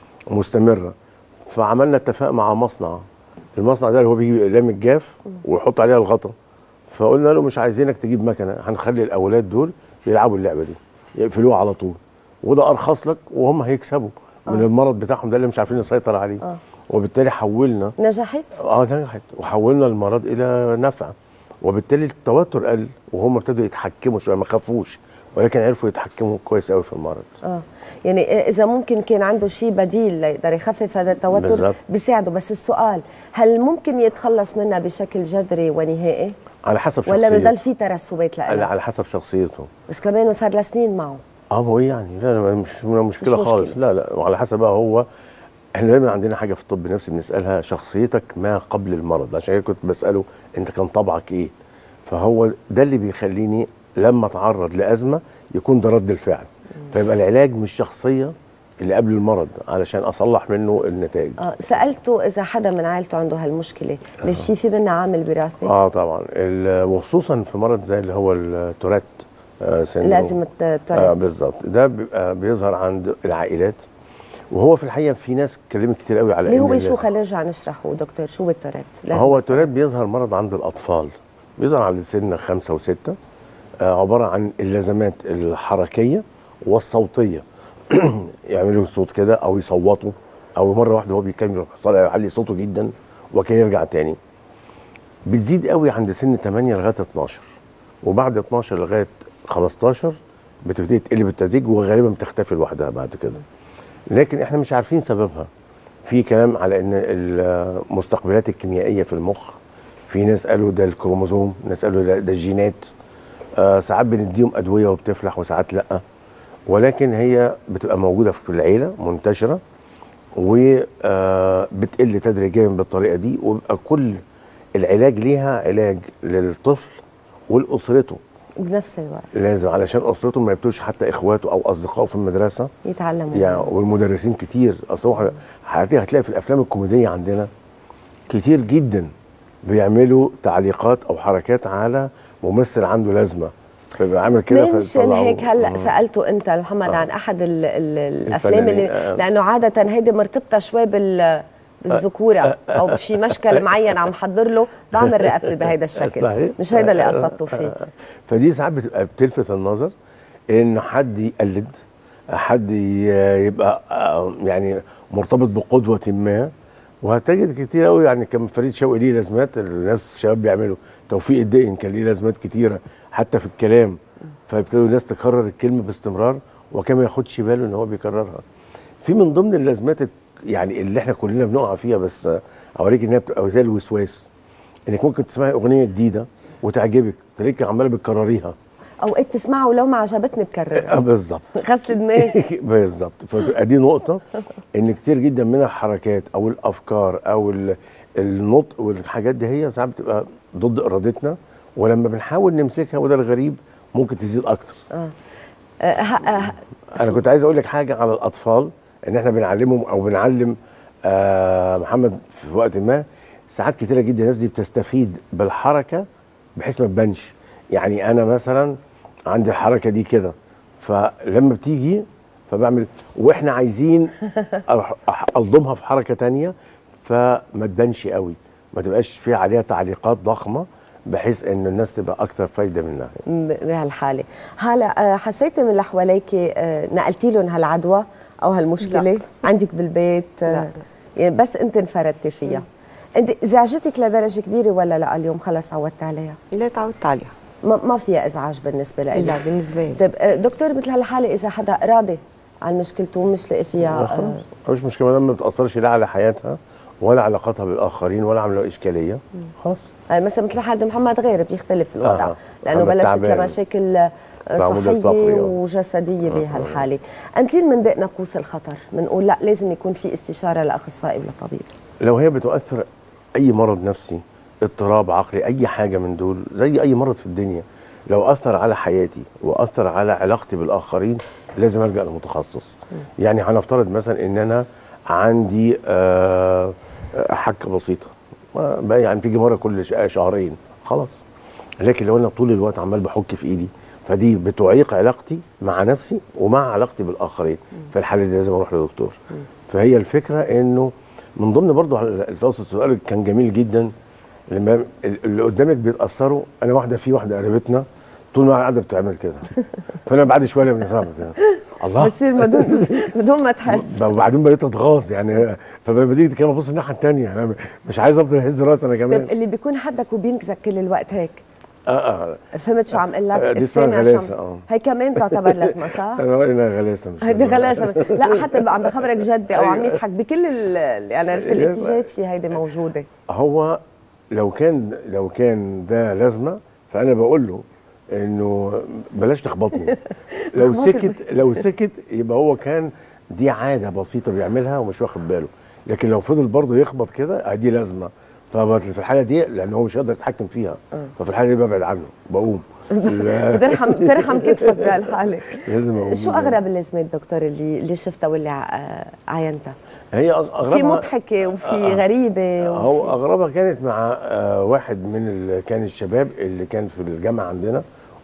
مستمره فعملنا اتفاق مع مصنع المصنع ده اللي هو بيجيب اقلام الجاف ويحط عليها الغطا فقلنا له مش عايزينك تجيب مكنه هنخلي الاولاد دول يلعبوا اللعبه دي يقفلوها على طول وده ارخص لك وهم هيكسبوا من آه. المرض بتاعهم ده اللي مش عارفين نسيطر عليه اه وبالتالي حولنا نجحت اه نجحت وحولنا المرض الى نفع وبالتالي التوتر قل وهم ابتدوا يتحكموا شويه ما خافوش ولكن عرفوا يتحكموا كويس قوي في المرض اه يعني اذا ممكن كان عنده شيء بديل ليقدر يخفف هذا التوتر بالظبط. بيساعده بس السؤال هل ممكن يتخلص منها بشكل جذري ونهائي على حسب ولا شخصيته بضل في ترسبات على لها على حسب شخصيته بس كمان صار له سنين معه اه هو ايه يعني لا لا مش مشكله مش مشكلة. خالص لا لا وعلى حسب بقى هو احنا دايما عندنا حاجه في الطب النفسي بنسالها شخصيتك ما قبل المرض عشان كده كنت بساله انت كان طبعك ايه فهو ده اللي بيخليني لما اتعرض لازمه يكون ده رد الفعل فيبقى العلاج مش شخصيه اللي قبل المرض علشان اصلح منه النتائج اه سالته اذا حدا من عائلته عنده هالمشكله للشي في منها عامل وراثي اه طبعا ال- وخصوصا في مرض زي اللي هو التورات آه سيندروم. لازم الت- التورات. آه بالظبط ده بيبقى بيظهر عند العائلات وهو في الحقيقه في ناس اتكلمت كتير قوي على اللي إن هو ال- شو خلينا نرجع نشرحه دكتور شو التورات هو التورات بيظهر مرض عند الاطفال بيظهر عند سن خمسة وستة آه عباره عن اللازمات الحركيه والصوتيه يعملوا صوت كده او يصوتوا او مره واحده وهو بيتكلم يروح طالع يعلي صوته جدا وكده يرجع تاني بتزيد قوي عند سن 8 لغايه 12 وبعد 12 لغايه 15 بتبتدي تقلب التدريج وغالبا بتختفي لوحدها بعد كده لكن احنا مش عارفين سببها في كلام على ان المستقبلات الكيميائيه في المخ في ناس قالوا ده الكروموزوم ناس قالوا ده, ده الجينات آه ساعات بنديهم ادويه وبتفلح وساعات لا ولكن هي بتبقى موجوده في العيله منتشره وبتقل تدريجيا بالطريقه دي وبيبقى كل العلاج ليها علاج للطفل ولاسرته بنفس الوقت لازم علشان اسرته ما يبتوش حتى اخواته او اصدقائه في المدرسه يتعلموا يعني والمدرسين كتير اصل هو هتلاقي هتلاقي في الافلام الكوميديه عندنا كتير جدا بيعملوا تعليقات او حركات على ممثل عنده لازمه فيبقى عامل كده منشن فيطلعوه. هيك هلا مم. سالته انت محمد آه. عن احد ال ال الافلام الفنانين، اللي آه. لانه عاده هيدي مرتبطه شوي بال بالذكوره او بشي مشكل معين عم حضر له بعمل رقبتي بهيدا الشكل صحيح. مش هيدا اللي قصدته فيه فدي ساعات بتبقى بتلفت النظر ان حد يقلد حد ي- يبقى آه، يعني مرتبط بقدوه ما وهتجد كتير قوي يعني كان فريد شوقي ليه لازمات الناس شباب بيعملوا توفيق الدقن كان ليه لازمات كتيره حتى في الكلام فيبتدوا الناس تكرر الكلمه باستمرار وكان ما ياخدش باله ان هو بيكررها في من ضمن اللازمات الك- يعني اللي احنا كلنا بنقع فيها بس آه، اوريك انها بتبقى زي الوسواس انك ممكن تسمعي اغنيه جديده وتعجبك تلاقيك عماله بتكرريها اوقات تسمعها ولو ما عجبتني آه، بكررها بالظبط غسل دماغي بالظبط فتبقى دي نقطه ان كتير جدا من الحركات او الافكار او ال- النطق والحاجات دي هي ساعات بتبقى ضد ارادتنا ولما بنحاول نمسكها وده الغريب ممكن تزيد اكتر اه آه، ه- آه، انا كنت عايز اقول لك حاجه على الاطفال ان احنا بنعلمهم او بنعلم آه محمد في وقت ما ساعات كتيره جدا الناس دي بتستفيد بالحركه بحيث ما تبانش يعني انا مثلا عندي الحركه دي كده فلما بتيجي فبعمل واحنا عايزين أروح أح- الضمها في حركه تانية فما تبانش قوي ما تبقاش فيها عليها تعليقات ضخمه بحيث ان الناس تبقى اكثر فايده منها ب- بهالحاله هلا آه، حسيتي من اللي حواليك آه، نقلتي لهم هالعدوى او هالمشكله لا. عندك بالبيت آه، لا. يعني بس انت انفردتي فيها انت زعجتك لدرجه كبيره ولا لا اليوم خلص عودت عليها لا تعودت عليها ما, ما فيها ازعاج بالنسبه لك لا بالنسبه لي طيب آه، دكتور مثل هالحاله اذا حدا راضي عن مشكلته ومش لاقي فيها لا آه، خلاص مش مشكله ما دام ما بتاثرش لا على حياتها ولا علاقاتها بالاخرين ولا عامله اشكاليه خلاص آه، مثلا مثل حد محمد غير بيختلف الوضع آه. لانه محمد بلشت تعبان. لمشاكل آه، العمود صحيه الفقري، آه. وجسديه آه. بهالحاله امتين من دق ناقوس الخطر بنقول لا لازم يكون في استشاره لاخصائي ولا طبيب لو هي بتؤثر اي مرض نفسي اضطراب عقلي اي حاجه من دول زي اي مرض في الدنيا لو اثر على حياتي واثر على علاقتي بالاخرين لازم الجا لمتخصص يعني هنفترض مثلا ان انا عندي آه، آه، حكه بسيطه ما- بقى يعني تيجي مره كل ش- شهرين خلاص لكن لو انا طول الوقت عمال بحك في ايدي فدي بتعيق علاقتي مع نفسي ومع علاقتي بالاخرين في الحاله دي لازم اروح لدكتور فهي الفكره انه من ضمن برضه التواصل سؤالك كان جميل جدا لما اللي قدامك بيتاثروا انا واحده في واحده قريبتنا طول ما قاعده بتعمل كده فانا بعد شويه لما بتعمل كده الله بتصير بدون بدون ما تحس وبعدين بقيت اتغاظ يعني فبديت كده ابص الناحيه الثانيه انا مش عايز افضل اهز راسي انا طيب كمان اللي بيكون حدك وبينكزك كل الوقت هيك اه اه فهمت شو عم اقول لك آه، دي اسمها السامع شو غلاسة، عم آه. هي كمان تعتبر لازمه صح؟ انا رايي انها غلاسه مش هيدي غلاسه لا حتى بقى عم بخبرك جدي او عم يضحك بكل ال- يعني في الاتجاهات في هيدي موجوده هو لو كان لو كان ده لازمه فانا بقول له انه بلاش تخبطني لو لخبطت. سكت لو سكت يبقى هو كان دي عاده بسيطه بيعملها ومش واخد باله لكن لو فضل برضه يخبط كده آه دي لازمه ففي الحاله دي لان هو مش هيقدر يتحكم فيها آه. ففي الحاله دي ببعد عنه بقوم لا. بترحم بترحم كتفك بهالحاله لازم اقوم شو اغرب اللازمات دكتور اللي اللي شفتها واللي ع- عاينتها هي أغ- اغربها في مضحكه وفي آه. غريبه هو اغربها كانت مع آه، واحد من ال- كان الشباب اللي كان في الجامعه عندنا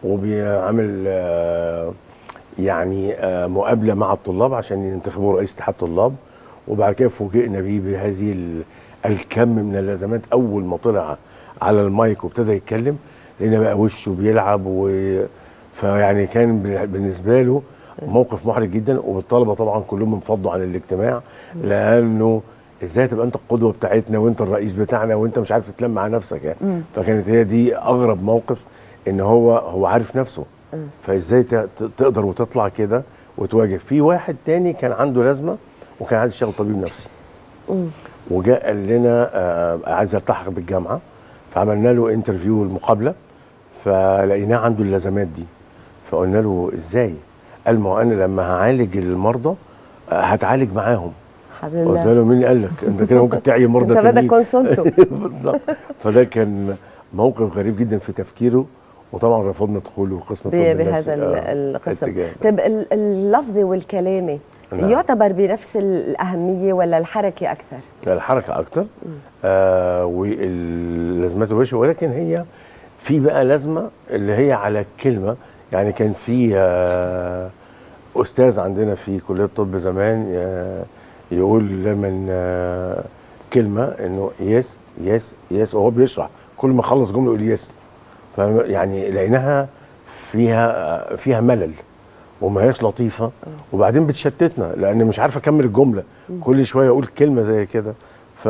وبيعمل آه، يعني آه، مقابله مع الطلاب عشان ينتخبوا رئيس اتحاد طلاب وبعد كده فوجئنا بيه بهذه ال- الكم من اللازمات اول ما طلع على المايك وابتدى يتكلم لقينا بقى وشه بيلعب و فيعني كان بال- بالنسبه له موقف محرج جدا والطلبه طبعا كلهم انفضوا عن الاجتماع لانه ازاي تبقى انت القدوه بتاعتنا وانت الرئيس بتاعنا وانت مش عارف تتلم مع نفسك يعني مم. فكانت هي دي اغرب موقف ان هو هو عارف نفسه مم. فازاي ت- ت- تقدر وتطلع كده وتواجه في واحد تاني كان عنده لازمه وكان عايز يشتغل طبيب نفسي مم. وجاء قال لنا آه، عايز يلتحق بالجامعه فعملنا له انترفيو المقابله فلقيناه عنده اللازمات دي فقلنا له ازاي قال ما هو انا لما هعالج المرضى آه، هتعالج معاهم حبل قلت الله له مين قال لك انت كده ممكن تعي مرضى انت بدك تانيين. كونسولتو بالظبط فده كان موقف غريب جدا في تفكيره وطبعا رفضنا دخوله قسم الطب ب- النفسي. بهذا ال- آه، القسم اتجاه. طيب ال- اللفظي والكلامي نعم. يعتبر بنفس الأهمية ولا الحركة أكثر؟ لا، الحركه اكتر آه واللازمات الوجه ولكن هي في بقى لازمه اللي هي على الكلمه يعني كان في آه استاذ عندنا في كليه الطب زمان آه يقول دايما آه كلمه انه يس يس يس وهو بيشرح كل ما خلص جمله يقول يس فاهم؟ يعني لقيناها فيها فيها ملل وما هياش لطيفه وبعدين بتشتتنا لان مش عارف اكمل الجمله كل شويه اقول كلمه زي كده ف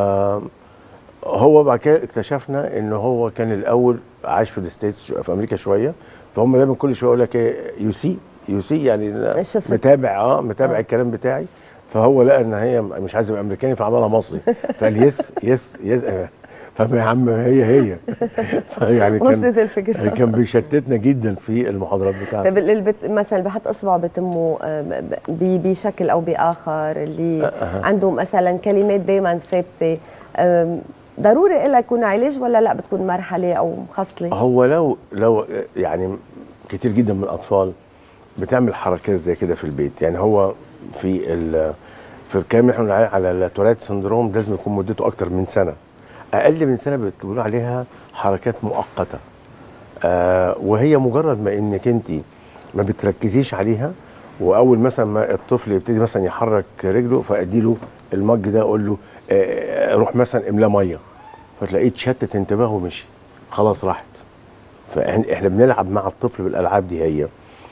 هو بعد كده اكتشفنا ان هو كان الاول عايش في الستيتس في امريكا شويه فهم دايما كل شويه يقول لك ايه يو سي يو سي يعني أنا شفت. متابع اه متابع الكلام بتاعي فهو لقى ان هي مش عايز يبقى امريكاني فعملها مصري فقال يس يس يس آه. فما يا عم هي هي يعني كان وصلت الفكرة. كان بيشتتنا جدا في المحاضرات بتاعته طيب اللي بت... مثلا اللي بحط اصبعه بتمه آه، ب- ب- بشكل او باخر اللي أها. عنده مثلا كلمات دائما ثابته آم، ضروري إلا يكون علاج ولا لا بتكون مرحله او مخصله؟ هو لو لو يعني كتير جدا من الاطفال بتعمل حركات زي كده في البيت يعني هو في ال في الكلام اللي احنا بنقول عليه على التورات سندروم لازم يكون مدته اكتر من سنه اقل من سنه بيقولوا عليها حركات مؤقته آه وهي مجرد ما انك انت ما بتركزيش عليها واول مثلا ما الطفل يبتدي مثلا يحرك رجله فادي له المج ده اقول له آه روح مثلا املاه ميه فتلاقيه اتشتت انتباهه ومشي خلاص راحت فاحنا احنا بنلعب مع الطفل بالالعاب دي هي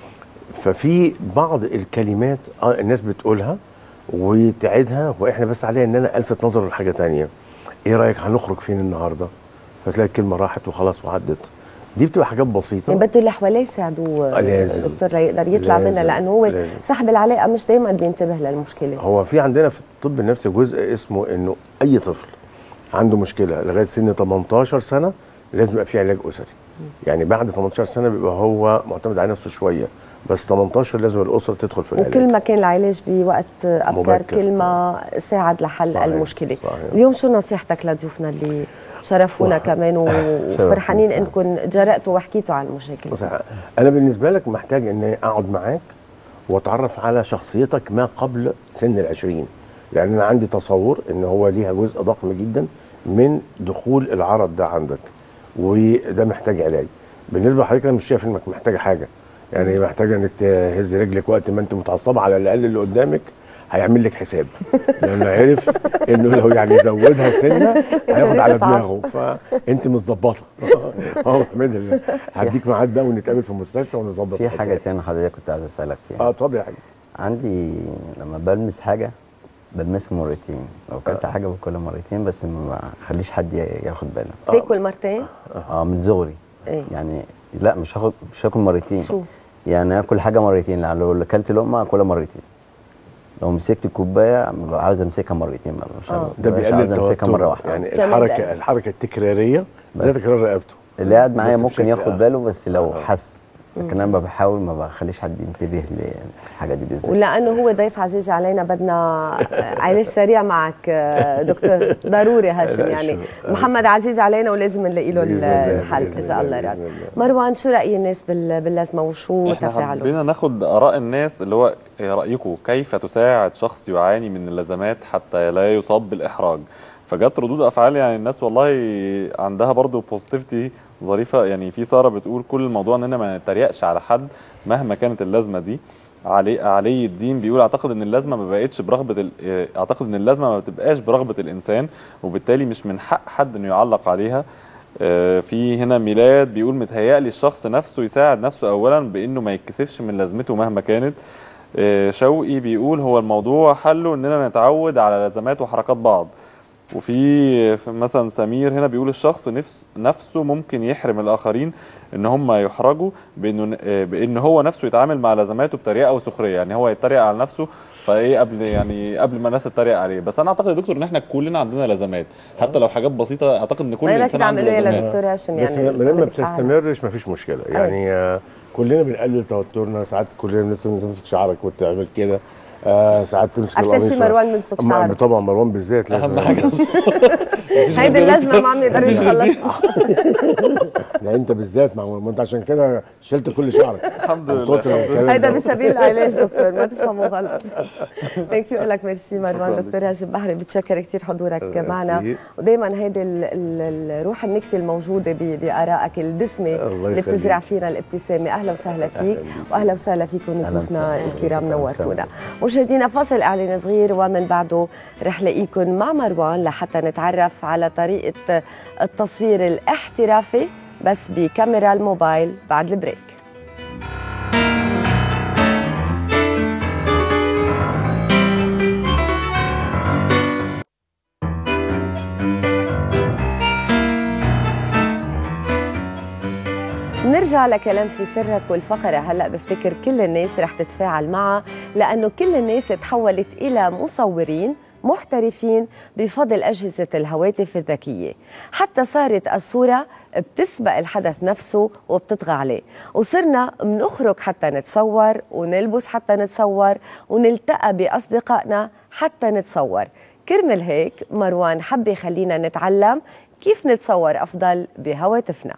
ففي بعض الكلمات اه الناس بتقولها وتعيدها واحنا بس علينا ان انا الفت نظره لحاجه تانية ايه رايك هنخرج فين النهارده فتلاقي الكلمه راحت وخلاص وعدت دي بتبقى حاجات بسيطه يعني بده اللي حواليه يساعدوه لازم. الدكتور ليقدر يطلع لازم. منها لانه هو لازم. صاحب العلاقه مش دائما بينتبه للمشكله هو في عندنا في الطب النفسي جزء اسمه انه اي طفل عنده مشكله لغايه سن 18 سنه لازم يبقى في علاج اسري يعني بعد 18 سنه بيبقى هو معتمد على نفسه شويه بس 18 لازم الاسره تدخل في العلاج وكل ما كان العلاج بوقت ابكر مبكر. كل ما ساعد لحل صحيح. المشكله صحيح. اليوم شو نصيحتك لضيوفنا اللي شرفونا كمان وفرحانين انكم جرأتوا وحكيتوا عن المشاكل صحيح. انا بالنسبه لك محتاج ان اقعد معاك واتعرف على شخصيتك ما قبل سن العشرين لان انا عندي تصور ان هو ليها جزء ضخم جدا من دخول العرض ده عندك وده محتاج علاج بالنسبه لحضرتك انا مش شايف انك محتاجه حاجه يعني محتاجه انك تهز رجلك وقت ما انت متعصبه على الاقل اللي قدامك هيعمل لك حساب لانه عرف انه لو يعني زودها سنه هياخد على دماغه فانت متظبطه اه احمد الله هديك ميعاد بقى ونتقابل في المستشفى ونظبط في حاجه تانية حضرتك كنت عايز اسالك فيها اه اتفضل يا حاج عندي لما بلمس حاجه بلمسها مرتين لو اكلت حاجه باكلها مرتين بس ما خليش حد ياخد باله تاكل مرتين؟ اه من صغري ايه يعني لا مش هاخد مش هاكل مرتين شو؟ يعني اكل حاجه مرتين يعني لو اكلت لقمه اكلها مرتين لو مسكت الكوبايه ببقى عاوز امسكها مرتين بقى مش آه. ده مش بيقلل عاوز امسكها التوتر. مره واحده يعني كمان الحركه ده. الحركه التكراريه زي بس. تكرار رقبته اللي قاعد معايا بس ممكن بشكل- ياخد باله بس لو آه. حس لكن انا بحاول ما بخليش حد ينتبه للحاجه دي بالذات ولانه هو ضيف عزيز علينا بدنا علاج سريع معك آه، دكتور ضروري هاشم لا، يعني شو- محمد عزيز علينا ولازم نلاقي له بإذن الله، الحل بإذن اذا الله الله، راد بإذن الله. مروان شو راي الناس بال- باللازمه وشو احنا تفاعلهم حبينا ناخد اراء الناس اللي هو إيه رايكم كيف تساعد شخص يعاني من اللازمات حتى لا يصاب بالاحراج فجت ردود افعال يعني الناس والله عندها برضو بوزيتيفيتي ظريفه يعني في ساره بتقول كل الموضوع اننا ما نتريقش على حد مهما كانت اللازمه دي علي علي الدين بيقول اعتقد ان اللازمه ما بقتش برغبه ال- إيه، اعتقد ان اللازمه ما بتبقاش برغبه الانسان وبالتالي مش من حق حد انه يعلق عليها آه، في هنا ميلاد بيقول متهيألي الشخص نفسه يساعد نفسه اولا بانه ما يتكسفش من لازمته مهما كانت آه، شوقي بيقول هو الموضوع حله اننا نتعود على لازمات وحركات بعض وفي في مثلا سمير هنا بيقول الشخص نفس نفسه ممكن يحرم الاخرين ان هم يحرجوا بانه آه، بان هو نفسه يتعامل مع لازماته بطريقه او سخريه يعني هو يتريق على نفسه فايه قبل يعني قبل ما الناس تتريق عليه بس انا اعتقد يا دكتور ان احنا كلنا عندنا لازمات حتى لو حاجات بسيطه اعتقد ان كل ما لك انسان عنده تعملوا إيه لازمات لدكتور هاشم بس يعني ما دام ما اللي بيفعلها. بتستمرش مفيش مشكله يعني آه، كلنا بنقلل توترنا ساعات كلنا لازم تمسك شعرك وتعمل كده آه ساعات تمسك أكتر شيء القميص مروان بيمسك أما شعره. طبعا مروان بالذات لازم أهم حاجة. هيدي اللازمه ما عم يقدر يخلص لا انت بالذات مع ما انت عشان كده شلت كل شعرك الحمد من لله، كتر الحمد الكلام هيدا ده. بسبيل العلاج دكتور ما تفهموا غلط ثانك يو لك ميرسي مروان شكراً دكتور هاشم بحري بتشكر كثير حضورك ميرسي. معنا ودائما هيدي ال- ال- الروح النكته الموجوده ب- بارائك الدسمه الله اللي يخليك. بتزرع فينا الابتسامه اهلا وسهلا فيك واهلا وسهلا فيكم ضيوفنا وسهلا. الكرام أهلاً نورتونا مشاهدينا فاصل اعلان صغير ومن بعده رح لاقيكم مع مروان لحتى نتعرف على طريقه التصوير الاحترافي بس بكاميرا الموبايل بعد البريك نرجع لكلام في سرك والفقرة هلأ بفتكر كل الناس رح تتفاعل معها لأنه كل الناس تحولت إلى مصورين محترفين بفضل أجهزة الهواتف الذكية حتى صارت الصورة بتسبق الحدث نفسه وبتطغى عليه وصرنا منخرج حتى نتصور ونلبس حتى نتصور ونلتقى بأصدقائنا حتى نتصور كرمل هيك مروان حب يخلينا نتعلم كيف نتصور أفضل بهواتفنا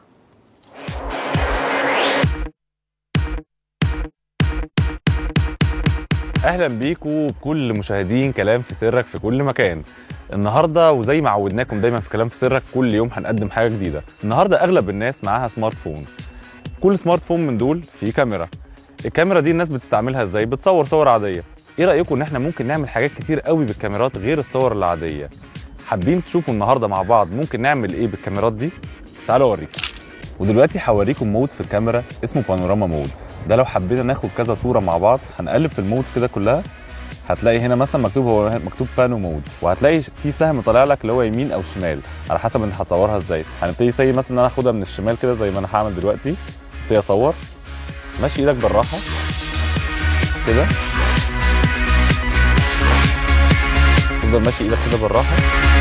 اهلا بيكم بكل مشاهدين كلام في سرك في كل مكان النهارده وزي ما عودناكم دايما في كلام في سرك كل يوم هنقدم حاجه جديده النهارده اغلب الناس معاها سمارت فونز كل سمارت فون من دول فيه كاميرا الكاميرا دي الناس بتستعملها ازاي بتصور صور عاديه ايه رايكم ان احنا ممكن نعمل حاجات كتير قوي بالكاميرات غير الصور العاديه حابين تشوفوا النهارده مع بعض ممكن نعمل ايه بالكاميرات دي تعالوا اوريكم ودلوقتي هوريكم مود في الكاميرا اسمه بانوراما مود ده لو حبينا ناخد كذا صوره مع بعض هنقلب في المودز كده كلها هتلاقي هنا مثلا مكتوب هو مكتوب بانو مود وهتلاقي في سهم طالع لك اللي هو يمين او شمال على حسب انت هتصورها ازاي هنبتدي زي مثلا ان انا اخدها من الشمال كده زي ما انا هعمل دلوقتي ابتدي اصور ماشي ايدك بالراحه كده تفضل ماشي ايدك كده بالراحه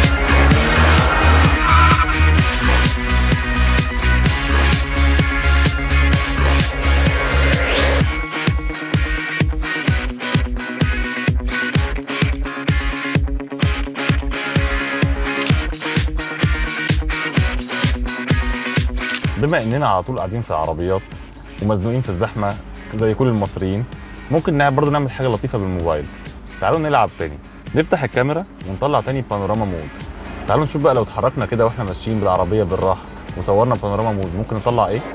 بما اننا على طول قاعدين في العربيات ومزنوقين في الزحمه زي كل المصريين ممكن نعمل برضه نعمل حاجه لطيفه بالموبايل تعالوا نلعب تاني نفتح الكاميرا ونطلع تاني بانوراما مود تعالوا نشوف بقى لو اتحركنا كده واحنا ماشيين بالعربيه بالراحه وصورنا بانوراما مود ممكن نطلع ايه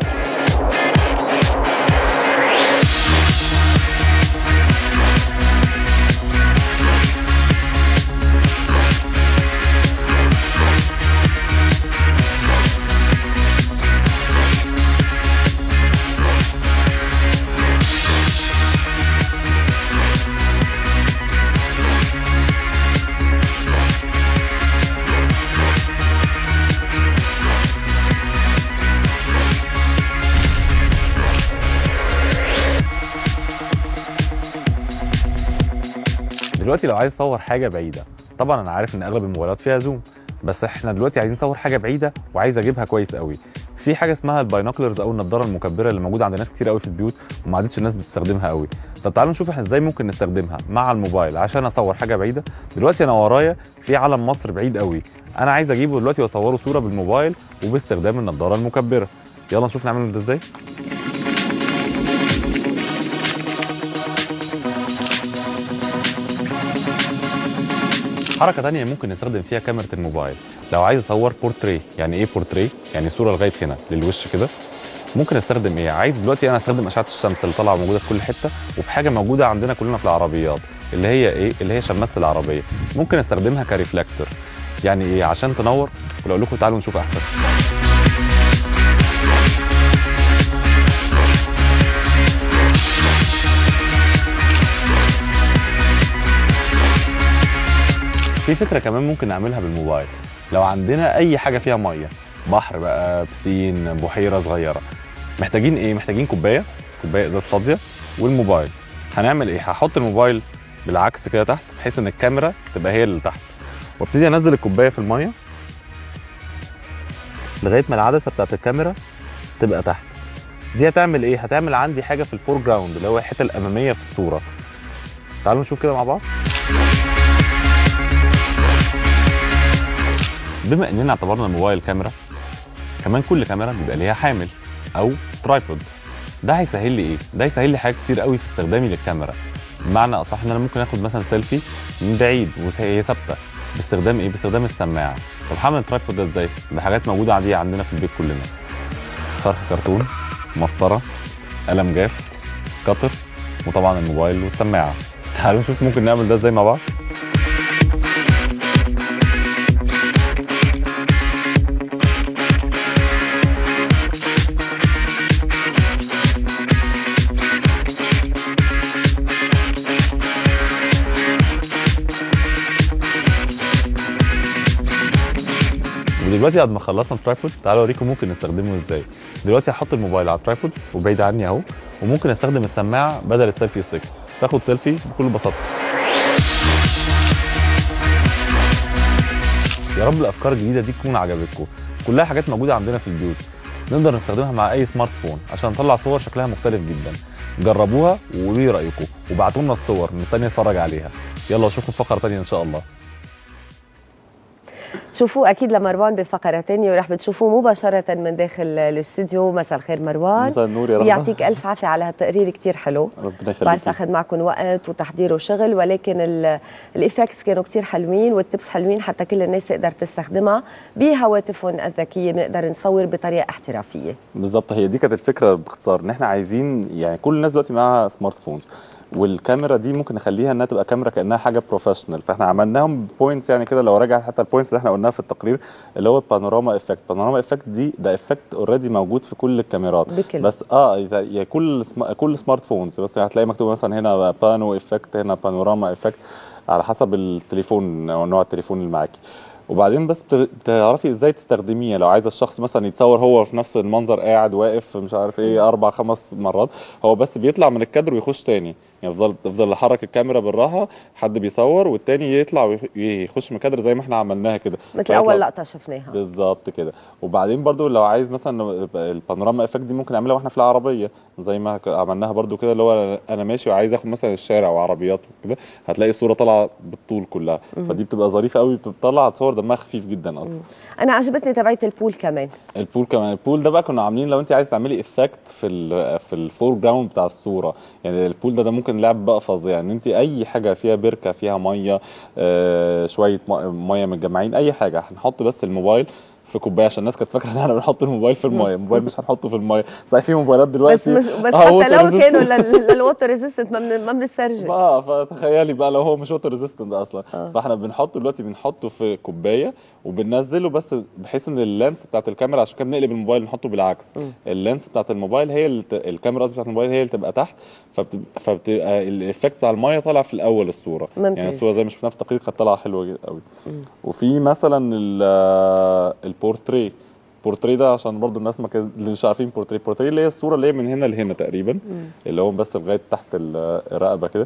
دلوقتي لو عايز اصور حاجه بعيده طبعا انا عارف ان اغلب الموبايلات فيها زوم بس احنا دلوقتي عايزين نصور حاجه بعيده وعايز اجيبها كويس قوي في حاجه اسمها الباينوكلرز او النضاره المكبره اللي موجوده عند ناس كتير قوي في البيوت وما عادتش الناس بتستخدمها قوي طب تعالوا نشوف احنا ازاي ممكن نستخدمها مع الموبايل عشان اصور حاجه بعيده دلوقتي انا ورايا في علم مصر بعيد قوي انا عايز اجيبه دلوقتي واصوره صوره بالموبايل وباستخدام النضاره المكبره يلا نشوف نعمل ده ازاي حركه تانية ممكن نستخدم فيها كاميرا الموبايل لو عايز اصور بورتري يعني ايه بورتري يعني صوره لغايه هنا للوش كده ممكن استخدم ايه عايز دلوقتي انا استخدم اشعه الشمس اللي طالعه موجوده في كل حته وبحاجه موجوده عندنا كلنا في العربيات اللي هي ايه اللي هي شماسه العربيه ممكن استخدمها كريفلكتور يعني ايه عشان تنور ولو لكم تعالوا نشوف احسن في فكره كمان ممكن نعملها بالموبايل لو عندنا اي حاجه فيها ميه بحر بقى بسين بحيره صغيره محتاجين ايه محتاجين كوبايه كوبايه ازاز فاضيه والموبايل هنعمل ايه هحط الموبايل بالعكس كده تحت بحيث ان الكاميرا تبقى هي اللي تحت وابتدي انزل الكوبايه في الميه لغايه ما العدسه بتاعت الكاميرا تبقى تحت دي هتعمل ايه هتعمل عندي حاجه في الفور جراوند اللي هو الحته الاماميه في الصوره تعالوا نشوف كده مع بعض بما اننا اعتبرنا الموبايل كاميرا كمان كل كاميرا بيبقى ليها حامل او ترايبود ده هيسهل لي ايه ده هيسهل لي حاجات كتير قوي في استخدامي للكاميرا بمعنى اصح ان انا ممكن اخد مثلا سيلفي من بعيد وهي ثابته باستخدام ايه باستخدام السماعه طب هعمل الترايبود ده ازاي بحاجات موجوده عاديه عندنا في البيت كلنا فرخ كرتون مسطره قلم جاف قطر وطبعا الموبايل والسماعه تعالوا نشوف ممكن نعمل ده ازاي مع بعض ودلوقتي بعد ما خلصنا الترايبود تعالوا اوريكم ممكن نستخدمه ازاي دلوقتي هحط الموبايل على الترايبود وبعيد عني اهو وممكن استخدم السماعه بدل السيلفي ستيك فاخد سيلفي بكل بساطه يا رب الافكار الجديده دي تكون عجبتكم كلها حاجات موجوده عندنا في البيوت نقدر نستخدمها مع اي سمارت فون عشان نطلع صور شكلها مختلف جدا جربوها وقولوا لي رايكم وابعتوا لنا الصور مستني اتفرج عليها يلا اشوفكم في فقره ثانيه ان شاء الله شوفوه اكيد لمروان بفقره ثانيه ورح بتشوفوه مباشره من داخل الاستوديو مساء الخير مروان مساء النور يا رب يعطيك الف عافيه على هالتقرير كتير حلو ربنا بعرف يخليك اخذ معكم وقت وتحضير وشغل ولكن الايفكتس كانوا كتير حلوين والتبس حلوين حتى كل الناس تقدر تستخدمها بهواتفهم الذكيه بنقدر نصور بطريقه احترافيه بالظبط هي دي كانت الفكره باختصار ان احنا عايزين يعني كل الناس دلوقتي معاها سمارت فونز والكاميرا دي ممكن نخليها انها تبقى كاميرا كانها حاجه بروفيشنال فاحنا عملناهم بوينتس يعني كده لو راجع حتى البوينتس اللي احنا قلناها في التقرير اللي هو البانوراما افكت بانوراما افكت دي ده افكت اوريدي موجود في كل الكاميرات بكل. بس اه يعني كل سم... كل سمارت فونز بس هتلاقي مكتوب مثلا هنا بانو افكت هنا بانوراما افكت على حسب التليفون او نوع التليفون اللي معاكي وبعدين بس بت- بتعرفي ازاي تستخدميها لو عايزه الشخص مثلا يتصور هو في نفس المنظر قاعد واقف مش عارف ايه اربع خمس مرات هو بس بيطلع من الكادر ويخش تاني يعني يفضل تفضل نحرك الكاميرا بالراحه حد بيصور والتاني يطلع ويخش من الكادر زي ما احنا عملناها كده مثل فيطلع- اول لقطه شفناها بالظبط كده وبعدين برضو لو عايز مثلا البانوراما افكت دي ممكن نعملها واحنا في العربيه زي ما ك- عملناها برضو كده اللي هو انا ماشي وعايز اخد مثلا الشارع وعربيات وكده هتلاقي الصوره طالعه بالطول كلها مم. فدي بتبقى ظريفه قوي بتطلع صور دمها خفيف جدا اصلا انا عجبتني تبعيه البول كمان البول كمان البول ده بقى كنا عاملين لو انت عايز تعملي افكت في ال في الفور جراوند بتاع الصوره يعني البول ده ده ممكن لعب بقى فظيع ان انت اي حاجه فيها بركه فيها ميه آه شويه م- ميه متجمعين اي حاجه هنحط بس الموبايل في كوبايه عشان الناس كانت فاكره ان احنا بنحط الموبايل في الميه الموبايل مش هنحطه في الميه صحيح في موبايلات بس دلوقتي مس بس آه، حتى water لو resistant. كانوا لل- للووتر ريزيستنت ما بن- ما بنسترجع اه فتخيلي بقى لو هو مش ووتر ريزيستنت اصلا فاحنا بنحطه دلوقتي بنحطه في كوبايه وبننزله بس بحيث ان اللينس بتاعت الكاميرا عشان كده بنقلب الموبايل نحطه بالعكس اللينس بتاعت الموبايل هي اللي ت- الكاميرا قصدي بتاعت الموبايل هي اللي تبقى تحت فبتبقى, فبتبقى الايفكت بتاع الميه طالع في الاول الصوره ممتاز. يعني الصوره زي ما شفناها في التقرير كانت طالعه حلوه جدا قوي وفي مثلا ال- البورتري البورتري ده عشان برضو الناس ما كان- اللي مش عارفين بورتري بورتري اللي هي الصوره اللي هي من هنا لهنا تقريبا اللي هو بس لغايه تحت ال- الرقبه كده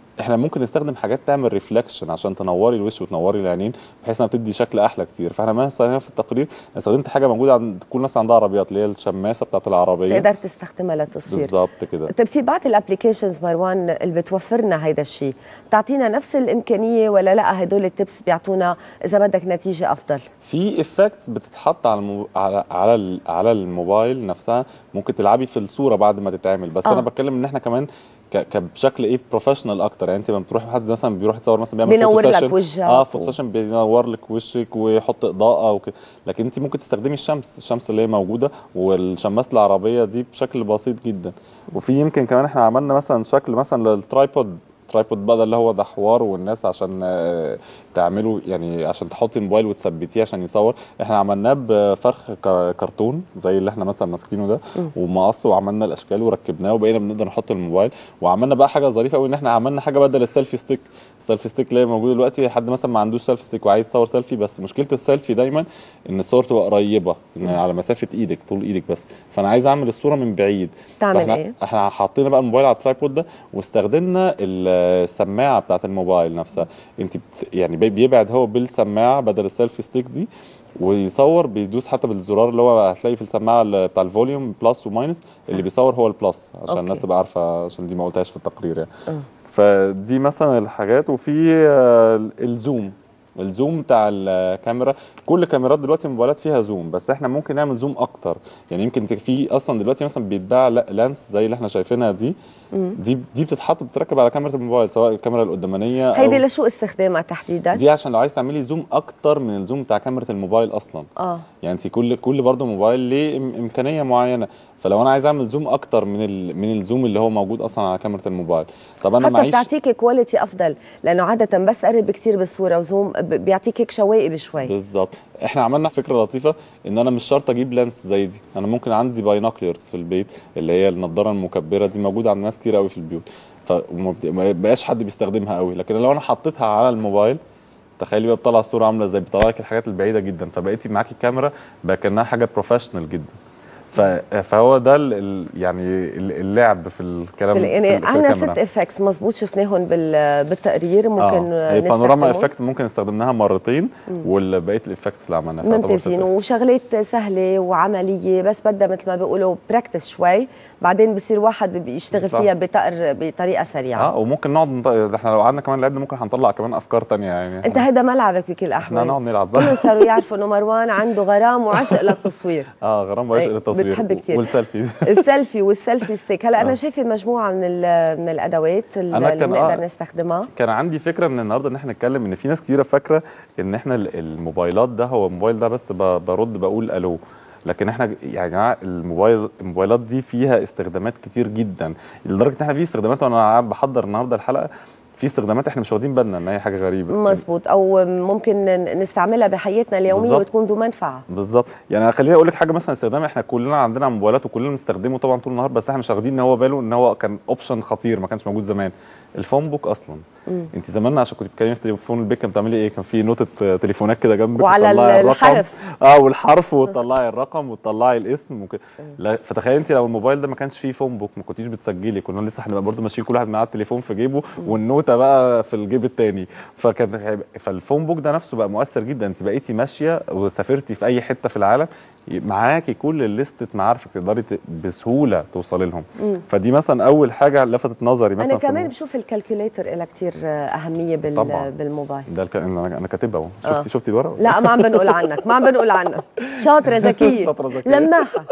احنا ممكن نستخدم حاجات تعمل ريفلكشن عشان تنوري الوش وتنوري العينين بحيث انها بتدي شكل احلى كتير فاحنا ما استخدمناها في التقرير استخدمت حاجه موجوده عند كل الناس عندها عربيات اللي هي الشماسه بتاعت العربيه تقدر تستخدمها للتصوير بالظبط كده طيب في بعض الابلكيشنز مروان اللي بتوفرنا هيدا الشيء بتعطينا نفس الامكانيه ولا لا هدول التبس بيعطونا اذا بدك نتيجه افضل في افكتس بتتحط على المو... على على ال- على الموبايل نفسها ممكن تلعبي في الصوره بعد ما تتعمل بس آه. آه. انا بتكلم ان احنا كمان ك... كبشكل ايه بروفيشنال اكتر يعني انت لما بتروح حد مثلا بيروح يتصور مثلا بيعمل بينور فوتو لك سيشن وجهك اه و- فوتو سيشن بينور لك وشك ويحط اضاءه وكده لكن انت ممكن تستخدمي الشمس الشمس اللي هي موجوده والشماسه العربيه دي بشكل بسيط جدا وفي يمكن كمان احنا عملنا مثلا شكل مثلا للترايبود ترايبود بقى ده اللي هو ده حوار والناس عشان آه، تعملوا يعني عشان تحطي الموبايل وتثبتيه عشان يصور احنا عملناه بفرخ كا- كرتون زي اللي احنا مثلا ماسكينه ده ومقص وعملنا الاشكال وركبناه وبقينا بنقدر نحط الموبايل وعملنا بقى حاجه ظريفه قوي ان احنا عملنا حاجه بدل السيلفي ستيك السيلفي ستيك اللي هي موجوده دلوقتي حد مثلا ما عندوش سيلفي ستيك وعايز يصور سيلفي بس مشكله السيلفي دايما ان الصور تبقى قريبه إن على مسافه ايدك طول ايدك بس فانا عايز اعمل الصوره من بعيد تعمل فاحنا إيه؟ احنا حطينا بقى الموبايل على الترايبود ده واستخدمنا السماعه بتاعت الموبايل نفسها انت بت يعني بي- بيبعد هو بالسماعه بدل السيلفي ستيك دي ويصور بيدوس حتى بالزرار اللي هو هتلاقي في السماعه اللي بتاع الفوليوم بلس وماينس اللي بيصور هو البلس عشان أوكي. الناس تبقى عارفه عشان دي ما قلتهاش في التقرير يعني آه. فدي مثلا الحاجات وفي آه، الزوم الزوم بتاع الكاميرا كل كاميرات دلوقتي الموبايلات فيها زوم بس احنا ممكن نعمل زوم اكتر يعني يمكن في اصلا دلوقتي مثلا بيتباع ل- لانس زي اللي احنا شايفينها دي مم. دي دي بتتحط بتركب على كاميرا الموبايل سواء الكاميرا القدامانيه هيدي او لشو استخدامها تحديدا دي عشان لو عايز تعملي زوم اكتر من الزوم بتاع كاميرا الموبايل اصلا اه يعني انت كل كل برضه موبايل ليه إم- امكانيه معينه فلو انا عايز اعمل زوم اكتر من ال... من الزوم اللي هو موجود اصلا على كاميرا الموبايل طب انا حتى معيش بتعطيك كواليتي افضل لانه عاده بس قرب كثير بالصوره وزوم ب- بيعطيك هيك شوائب شوي بالظبط احنا عملنا فكره لطيفه ان انا مش شرط اجيب لانس زي دي انا ممكن عندي باينوكليرز في البيت اللي هي النضاره المكبره دي موجوده عند ناس كتير قوي في البيوت فما بت- ما بقاش حد بيستخدمها قوي لكن لو انا حطيتها على الموبايل تخيلي بقى بتطلع الصوره عامله ازاي بتطلع لك الحاجات البعيده جدا فبقيتي معاكي كاميرا بقى كانها حاجه بروفيشنال جدا ف... فهو ده ال... ال- يعني ال- اللعب في الكلام في- يعني في عندنا الكاميرا. ست افكتس مزبوط شفناهم بال- بالتقرير ممكن اه هي بانوراما نستخدمهم. افكت ممكن استخدمناها مرتين والبقيه الافكتس اللي عملناها تعتبر ممتازين ست وشغلات سهله وعمليه بس بدها مثل ما بيقولوا براكتس شوي بعدين بصير واحد بيشتغل بالضبط. فيها بطقر بطريقه سريعه اه وممكن نقعد نط... احنا لو قعدنا كمان لعبنا ممكن هنطلع كمان افكار تانية يعني انت هيدا ملعبك بكل احنا الاحوال نقعد نلعب كلهم بقى صاروا يعرفوا انه مروان عنده غرام وعشق للتصوير اه غرام وعشق إيه، للتصوير بتحب كتير. والسيلفي السيلفي والسيلفي ستيك هلا انا آه. شايفه مجموعه من ال- من الادوات اللي أنا كان- بنقدر آه. نستخدمها كان عندي فكره من النهارده ان احنا نتكلم ان في ناس كتيره فاكره ان احنا ال- الموبايلات ده هو الموبايل ده بس ب- برد بقول الو لكن احنا ج- يا جماعه الموبايل الموبايلات دي فيها استخدامات كتير جدا لدرجه ان احنا في استخدامات وانا قاعد بحضر النهارده الحلقه في استخدامات احنا مش واخدين بالنا ان هي حاجه غريبه مزبوط او ممكن ن- نستعملها بحياتنا اليوميه بالظبط. وتكون ذو منفعه بالظبط يعني خليني اقول لك حاجه مثلا استخدام احنا كلنا عندنا موبايلات وكلنا بنستخدمه طبعا طول النهار بس احنا مش واخدين ان هو باله ان هو كان اوبشن خطير ما كانش موجود زمان الفون بوك اصلا مم. انت زمان عشان كنت بتتكلمي في تليفون البيت كان بتعملي ايه كان في نوتة آه، تليفونات كده جنبك وعلى وتطلعي ال- الرقم. الحرف. اه والحرف وتطلعي الرقم وتطلعي الاسم وكده لا فتخيل انت لو الموبايل ده ما كانش فيه فون بوك ما كنتيش بتسجلي كنا لسه هنبقى برضه ماشيين كل واحد معاه التليفون في جيبه والنوتة بقى في الجيب التاني فكان هيبقى- فالفون بوك ده نفسه بقى مؤثر جدا انت بقيتي ماشيه وسافرتي في اي حته في العالم معاكي كل الليستة معارفك تقدري ت- بسهوله توصلي لهم مم. فدي مثلا اول حاجه لفتت نظري مثلا انا في كمان الم- بشوف الكالكوليتر لها كثير اهميه بال طبعاً. بالموبايل ده الك... انا انا كاتبها اهو آه. شفتي شفتي الورق لا ما عم بنقول عنك ما عم بنقول عنك شاطره ذكيه شاطرة ذكية. لماحه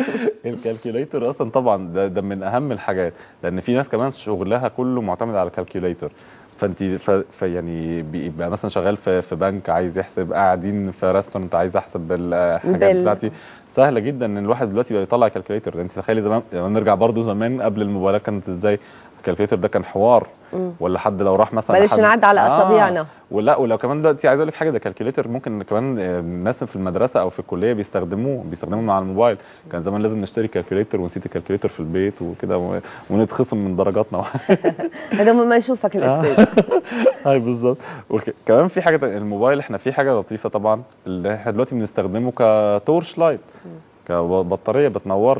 الكالكوليتر اصلا طبعا ده, ده من اهم الحاجات لان في ناس كمان شغلها كله معتمد على الكالكوليتر فانت ف... فيعني بيبقى مثلا شغال في في بنك عايز يحسب قاعدين في ريستورانت عايز احسب الحاجات بال- بتاعتي سهله جدا ان الواحد دلوقتي بقى يطلع كالكوليتر انت تخيلي زمان لما نرجع برضو زمان قبل الموبايلات كانت ازاي الكالكوليتر ده كان حوار مم. ولا حد لو راح مثلا بلاش لحد- نعد على أصابعنا. ولا ولو كمان دلوقتي عايز اقول لك حاجه ده كالكوليتر ممكن كمان آه، الناس في المدرسه او في الكليه بيستخدموه بيستخدموه مع الموبايل كان زمان لازم نشتري كالكوليتر ونسيت الكالكوليتر في البيت وكده و- ونتخصم من درجاتنا هذا ما يشوفك الاستاذ هاي بالظبط وكمان في حاجه تانية، الموبايل احنا في حاجه لطيفه طبعا اللي احنا دلوقتي بنستخدمه كتورش لايت كبطاريه بتنور لي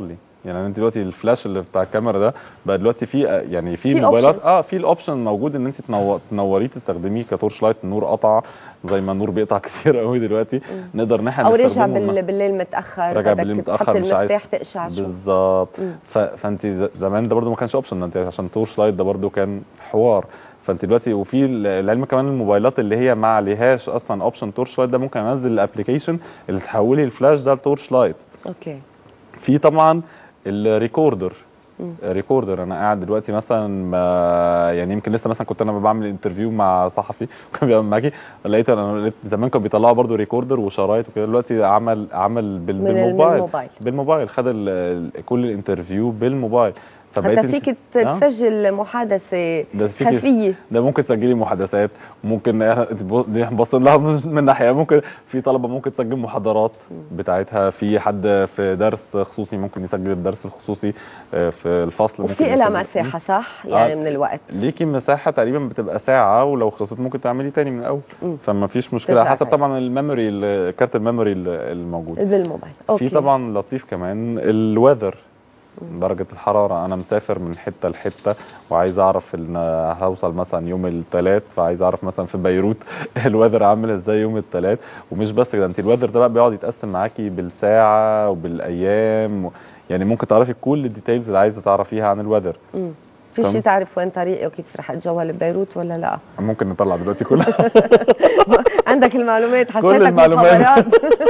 يعني انت دلوقتي الفلاش اللي بتاع الكاميرا ده بقى دلوقتي في يعني في في موبايلات option. اه في الاوبشن موجود ان انت تنو... تنوريه تستخدميه كتورش لايت النور قطع زي ما النور بيقطع كتير قوي دلوقتي نقدر ان احنا او رجع نستخدمه بال... م- بالليل متاخر راجع بدك بالليل تحط متاخر مش عايز المفتاح تقشع شو بالظبط مم. ف... فانت ز- زمان ده برضو ما كانش اوبشن انت عشان تورش لايت ده برضو كان حوار فانت دلوقتي وفي ال- العلم كمان الموبايلات اللي هي ما عليهاش اصلا اوبشن تورش لايت ده ممكن انزل الابلكيشن اللي تحولي الفلاش ده لتورش لايت اوكي في طبعا الريكوردر مم. ريكوردر انا قاعد دلوقتي مثلا ما يعني يمكن لسه مثلا كنت انا بعمل انترفيو مع صحفي وكان بيعمل معاكي لقيت انا لقيت زمان كانوا بيطلعوا برضو ريكوردر وشرايط وكده دلوقتي عمل عمل بال من ال- من بالموبايل الموبايل. بالموبايل خد ال- ال- كل الانترفيو بالموبايل فبقيت حتى انت- فيك آه. تسجل محادثه ده فيك خفيه ده ممكن تسجلي محادثات ممكن انت بص- دي باصين لها من من ناحيه ممكن في طلبه ممكن تسجل محاضرات بتاعتها في حد في درس خصوصي ممكن يسجل الدرس الخصوصي آه، في الفصل ممكن وفي لها يسجل. مساحه صح يعني آه. من الوقت ليكي مساحه تقريبا بتبقى ساعه ولو خلصت ممكن تعملي تاني من الاول مم. فما فيش مشكله ترجع حسب تاني. طبعا الميموري ال- كارت الميموري ال- الموجود بالموبايل اوكي في طبعا لطيف كمان الوذر درجة الحرارة أنا مسافر من حتة لحتة وعايز أعرف إن هوصل مثلا يوم الثلاث فعايز أعرف مثلا في بيروت الوذر عامل إزاي يوم الثلاث ومش بس كده أنت الوذر ده بقى بيقعد يتقسم معاكي بالساعة وبالأيام و... يعني ممكن تعرفي كل الديتيلز اللي عايزة تعرفيها عن الوذر مم. في فهمت؟ شيء تعرف وين طريقي وكيف رح اتجول ببيروت ولا لا ممكن نطلع دلوقتي كلها عندك المعلومات كل حسيتك المعلومات مخابرات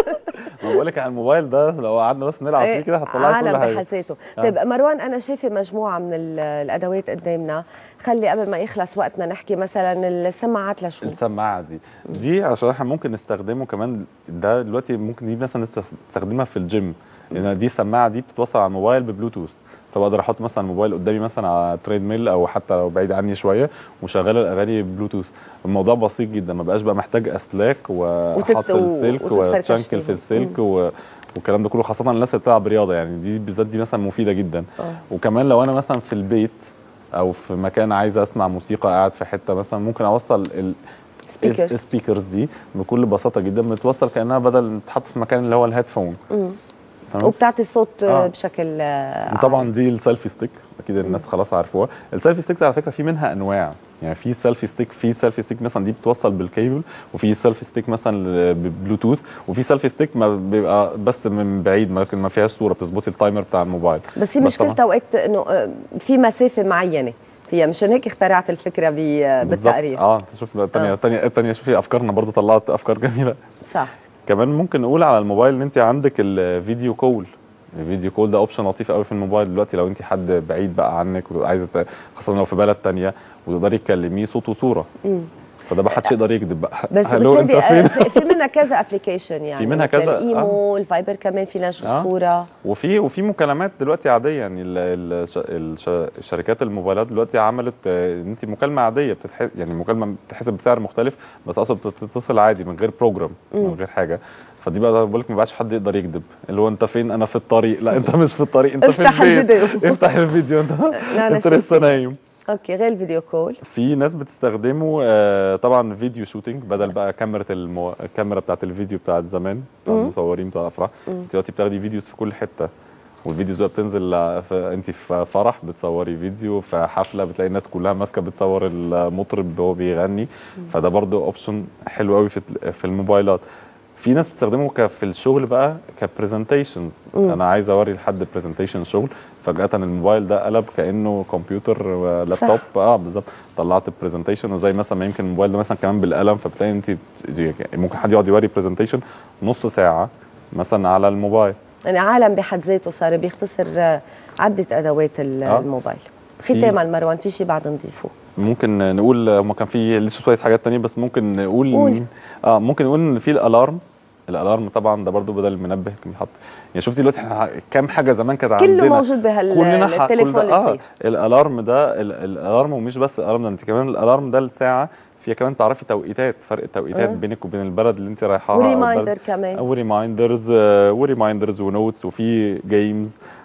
ما بقول لك على الموبايل ده لو قعدنا بس نلعب فيه كده هتطلعي كل عالم حاجة بحسيته آه. طيب مروان انا شايفه مجموعه من ال- الادوات قدامنا خلي قبل ما يخلص وقتنا نحكي مثلا السماعات لشو السماعه دي دي عشان احنا ممكن نستخدمه كمان ده دلوقتي ممكن دي مثلا نستخدمها في الجيم لان دي السماعه دي بتتوصل على الموبايل ببلوتوث فبقدر احط مثلا الموبايل قدامي مثلا على تريد ميل او حتى لو بعيد عني شويه وشغال الاغاني بلوتوث الموضوع بسيط جدا ما بقاش بقى محتاج اسلاك واحط وتت- السلك وتتفركش وتشنكل في فيهم. السلك و... والكلام ده كله خاصه الناس اللي بتلعب رياضه يعني دي بالذات دي مثلا مفيده جدا آه. وكمان لو انا مثلا في البيت او في مكان عايز اسمع موسيقى قاعد في حته مثلا ممكن اوصل ال Speakers. السبيكرز دي بكل بساطه جدا بتوصل كانها بدل تتحط في مكان اللي هو الهيدفون مم. تمام؟ وبتعطي الصوت آه. بشكل آه، وطبعا دي السيلفي ستيك اكيد الناس خلاص عارفوها السيلفي ستيكس على فكره في منها انواع يعني في سيلفي ستيك في سيلفي ستيك مثلا دي بتوصل بالكيبل وفي سيلفي ستيك مثلا ببلوتوث وفي سيلفي ستيك ما بيبقى بس من بعيد ممكن ما فيهاش صوره بتظبطي التايمر بتاع الموبايل بس هي طبعاً- مشكلتها اوقات انه آه، في مسافه معينه فيها مشان هيك اخترعت الفكره ب- بالظبط. بالتقرير اه شوف الثانيه الثانيه الثانيه شوفي افكارنا برضو طلعت افكار جميله صح كمان ممكن نقول على الموبايل ان انت عندك الفيديو كول الفيديو كول ده اوبشن لطيف قوي في الموبايل دلوقتي لو انت حد بعيد بقى عنك وعايزه ت- خاصه لو في بلد تانية وتقدري تكلميه صوت وصوره مم. فده ما حدش يقدر يكذب بقى بس هلو بس انت هيدي فين آه، في في منها كذا ابلكيشن يعني في منها مثل كذا، الايمو الفايبر كمان فينا نشوف آه. صوره وفي وفي مكالمات دلوقتي عاديه يعني ال- ال- ش- الش- الشركات الموبايلات دلوقتي عملت آه، ان انت مكالمه عاديه بتتح... يعني مكالمه بتتحسب بسعر مختلف بس اصلا بتتصل عادي من غير بروجرام من مم. غير حاجه فدي بقى بقول لك ما بقاش حد يقدر يكذب اللي هو انت فين انا في الطريق لا انت مش في الطريق انت في افتح البيت الفيديو. افتح الفيديو انت لا، أنا انت لسه شايفة. نايم اوكي غير الفيديو كول في ناس بتستخدمه آه، طبعا فيديو شوتينج بدل بقى كاميرا المو... الكاميرا بتاعت الفيديو بتاعت زمان بتاع مم. المصورين بتاع الافراح مم. انت دلوقتي بتاخدي فيديوز في كل حته والفيديوز بقى بتنزل ع- في انت في فرح بتصوري فيديو في حفله بتلاقي الناس كلها ماسكه بتصور المطرب وهو بيغني فده برضو اوبشن حلو قوي في في الموبايلات في ناس بتستخدمه ك- في الشغل بقى كبرزنتيشنز مم. انا عايز اوري لحد برزنتيشن شغل فجاه الموبايل ده قلب كانه كمبيوتر ولابتوب اه بالظبط طلعت البرزنتيشن وزي مثلا ما يمكن الموبايل ده مثلا كمان بالقلم فبتلاقي انت ممكن حد يقعد يوري برزنتيشن نص ساعه مثلا على الموبايل يعني عالم بحد ذاته صار بيختصر آه، عده ادوات ال- آه. الموبايل في- ختاما المروان في شيء بعد نضيفه ممكن نقول هما كان في لسه شويه حاجات تانية بس ممكن نقول قول. اه ممكن نقول ان في الالارم الالارم طبعا ده برضو بدل المنبه كان بيحط يعني شوف دلوقتي احنا كام حاجه زمان كانت عندنا كله موجود بهال- كلنا ح- التليفون كل ده- اه الصغير. الالارم ده ال- الالارم ومش بس الالارم ده انت كمان الالارم ده الساعه فيها كمان تعرفي توقيتات فرق التوقيتات آه. بينك وبين البلد اللي انت رايحاها أو وريمايندر البلد- كمان وريمايندرز آه، وريمايندرز ونوتس وفي جيمز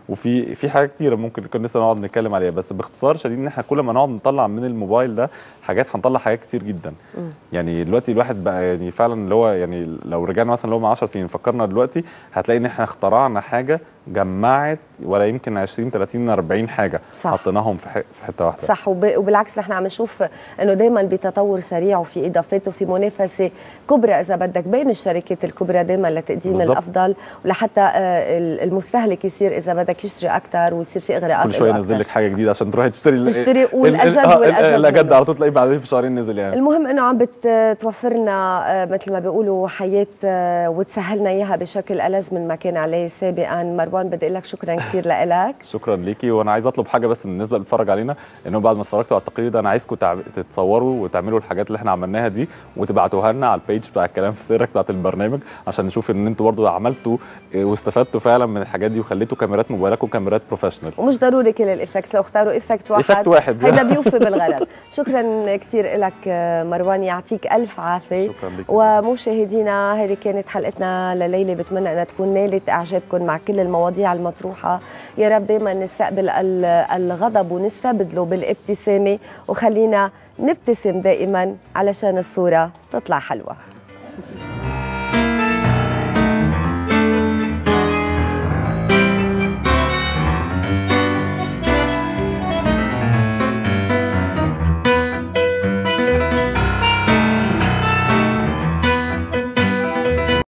وفي في حاجات كتيره ممكن كنا لسه نقعد نتكلم عليها بس باختصار شديد ان احنا كل ما نقعد نطلع من الموبايل ده حاجات هنطلع حاجات كتير جدا يعني دلوقتي الواحد بقى يعني فعلا اللي هو يعني لو رجعنا مثلا اللي هو من 10 سنين فكرنا دلوقتي هتلاقي ان احنا اخترعنا حاجه جمعت ولا يمكن 20 30 40 حاجه صح. حطيناهم في ح- في حته واحده صح وب- وبالعكس نحن عم نشوف انه دائما بتطور سريع وفي اضافات وفي منافسه كبرى اذا بدك بين الشركات الكبرى دائما لتقديم بالضبط. الافضل ولحتى آه، ال- المستهلك يصير اذا بدك يشتري اكثر ويصير في اغراءات كل شويه له ينزل أكتر. لك حاجه جديده عشان تروحي تشتري ال- تشتري ال- ال- والأجد آه، ال- والأجد الاجد منه. على طول تلاقيه بعدين بشهرين نزل يعني المهم انه عم بتوفرنا آه، مثل ما بيقولوا حياه آه، وتسهلنا اياها بشكل ألذ من ما كان عليه سابقا مروان بدي اقول لك شكرا كثير لك شكرا ليكي وانا عايز اطلب حاجه بس من الناس اللي بتتفرج علينا انه بعد ما اتفرجتوا على التقرير ده انا عايزكم تع- تتصوروا وتعملوا الحاجات اللي احنا عملناها دي وتبعتوها لنا على البيج بتاع الكلام في سرك بتاعت البرنامج عشان نشوف ان انتوا برضو عملتوا إيه، واستفدتوا فعلا من الحاجات دي وخليتوا كاميرات موبايلكم كاميرات بروفيشنال ومش ضروري كل الافكتس لو اختاروا افكت واحد إفكت واحد. هيدا بيوفي بالغرض شكرا كثير لك مروان يعطيك الف عافيه شكرا لك ومشاهدينا هذه كانت حلقتنا لليله بتمنى انها تكون نالت اعجابكم مع كل المواضيع المطروحه يا رب دائما نستقبل ال- الغضب ونستبدله بالابتسامه وخلينا نبتسم دائما علشان الصوره تطلع حلوه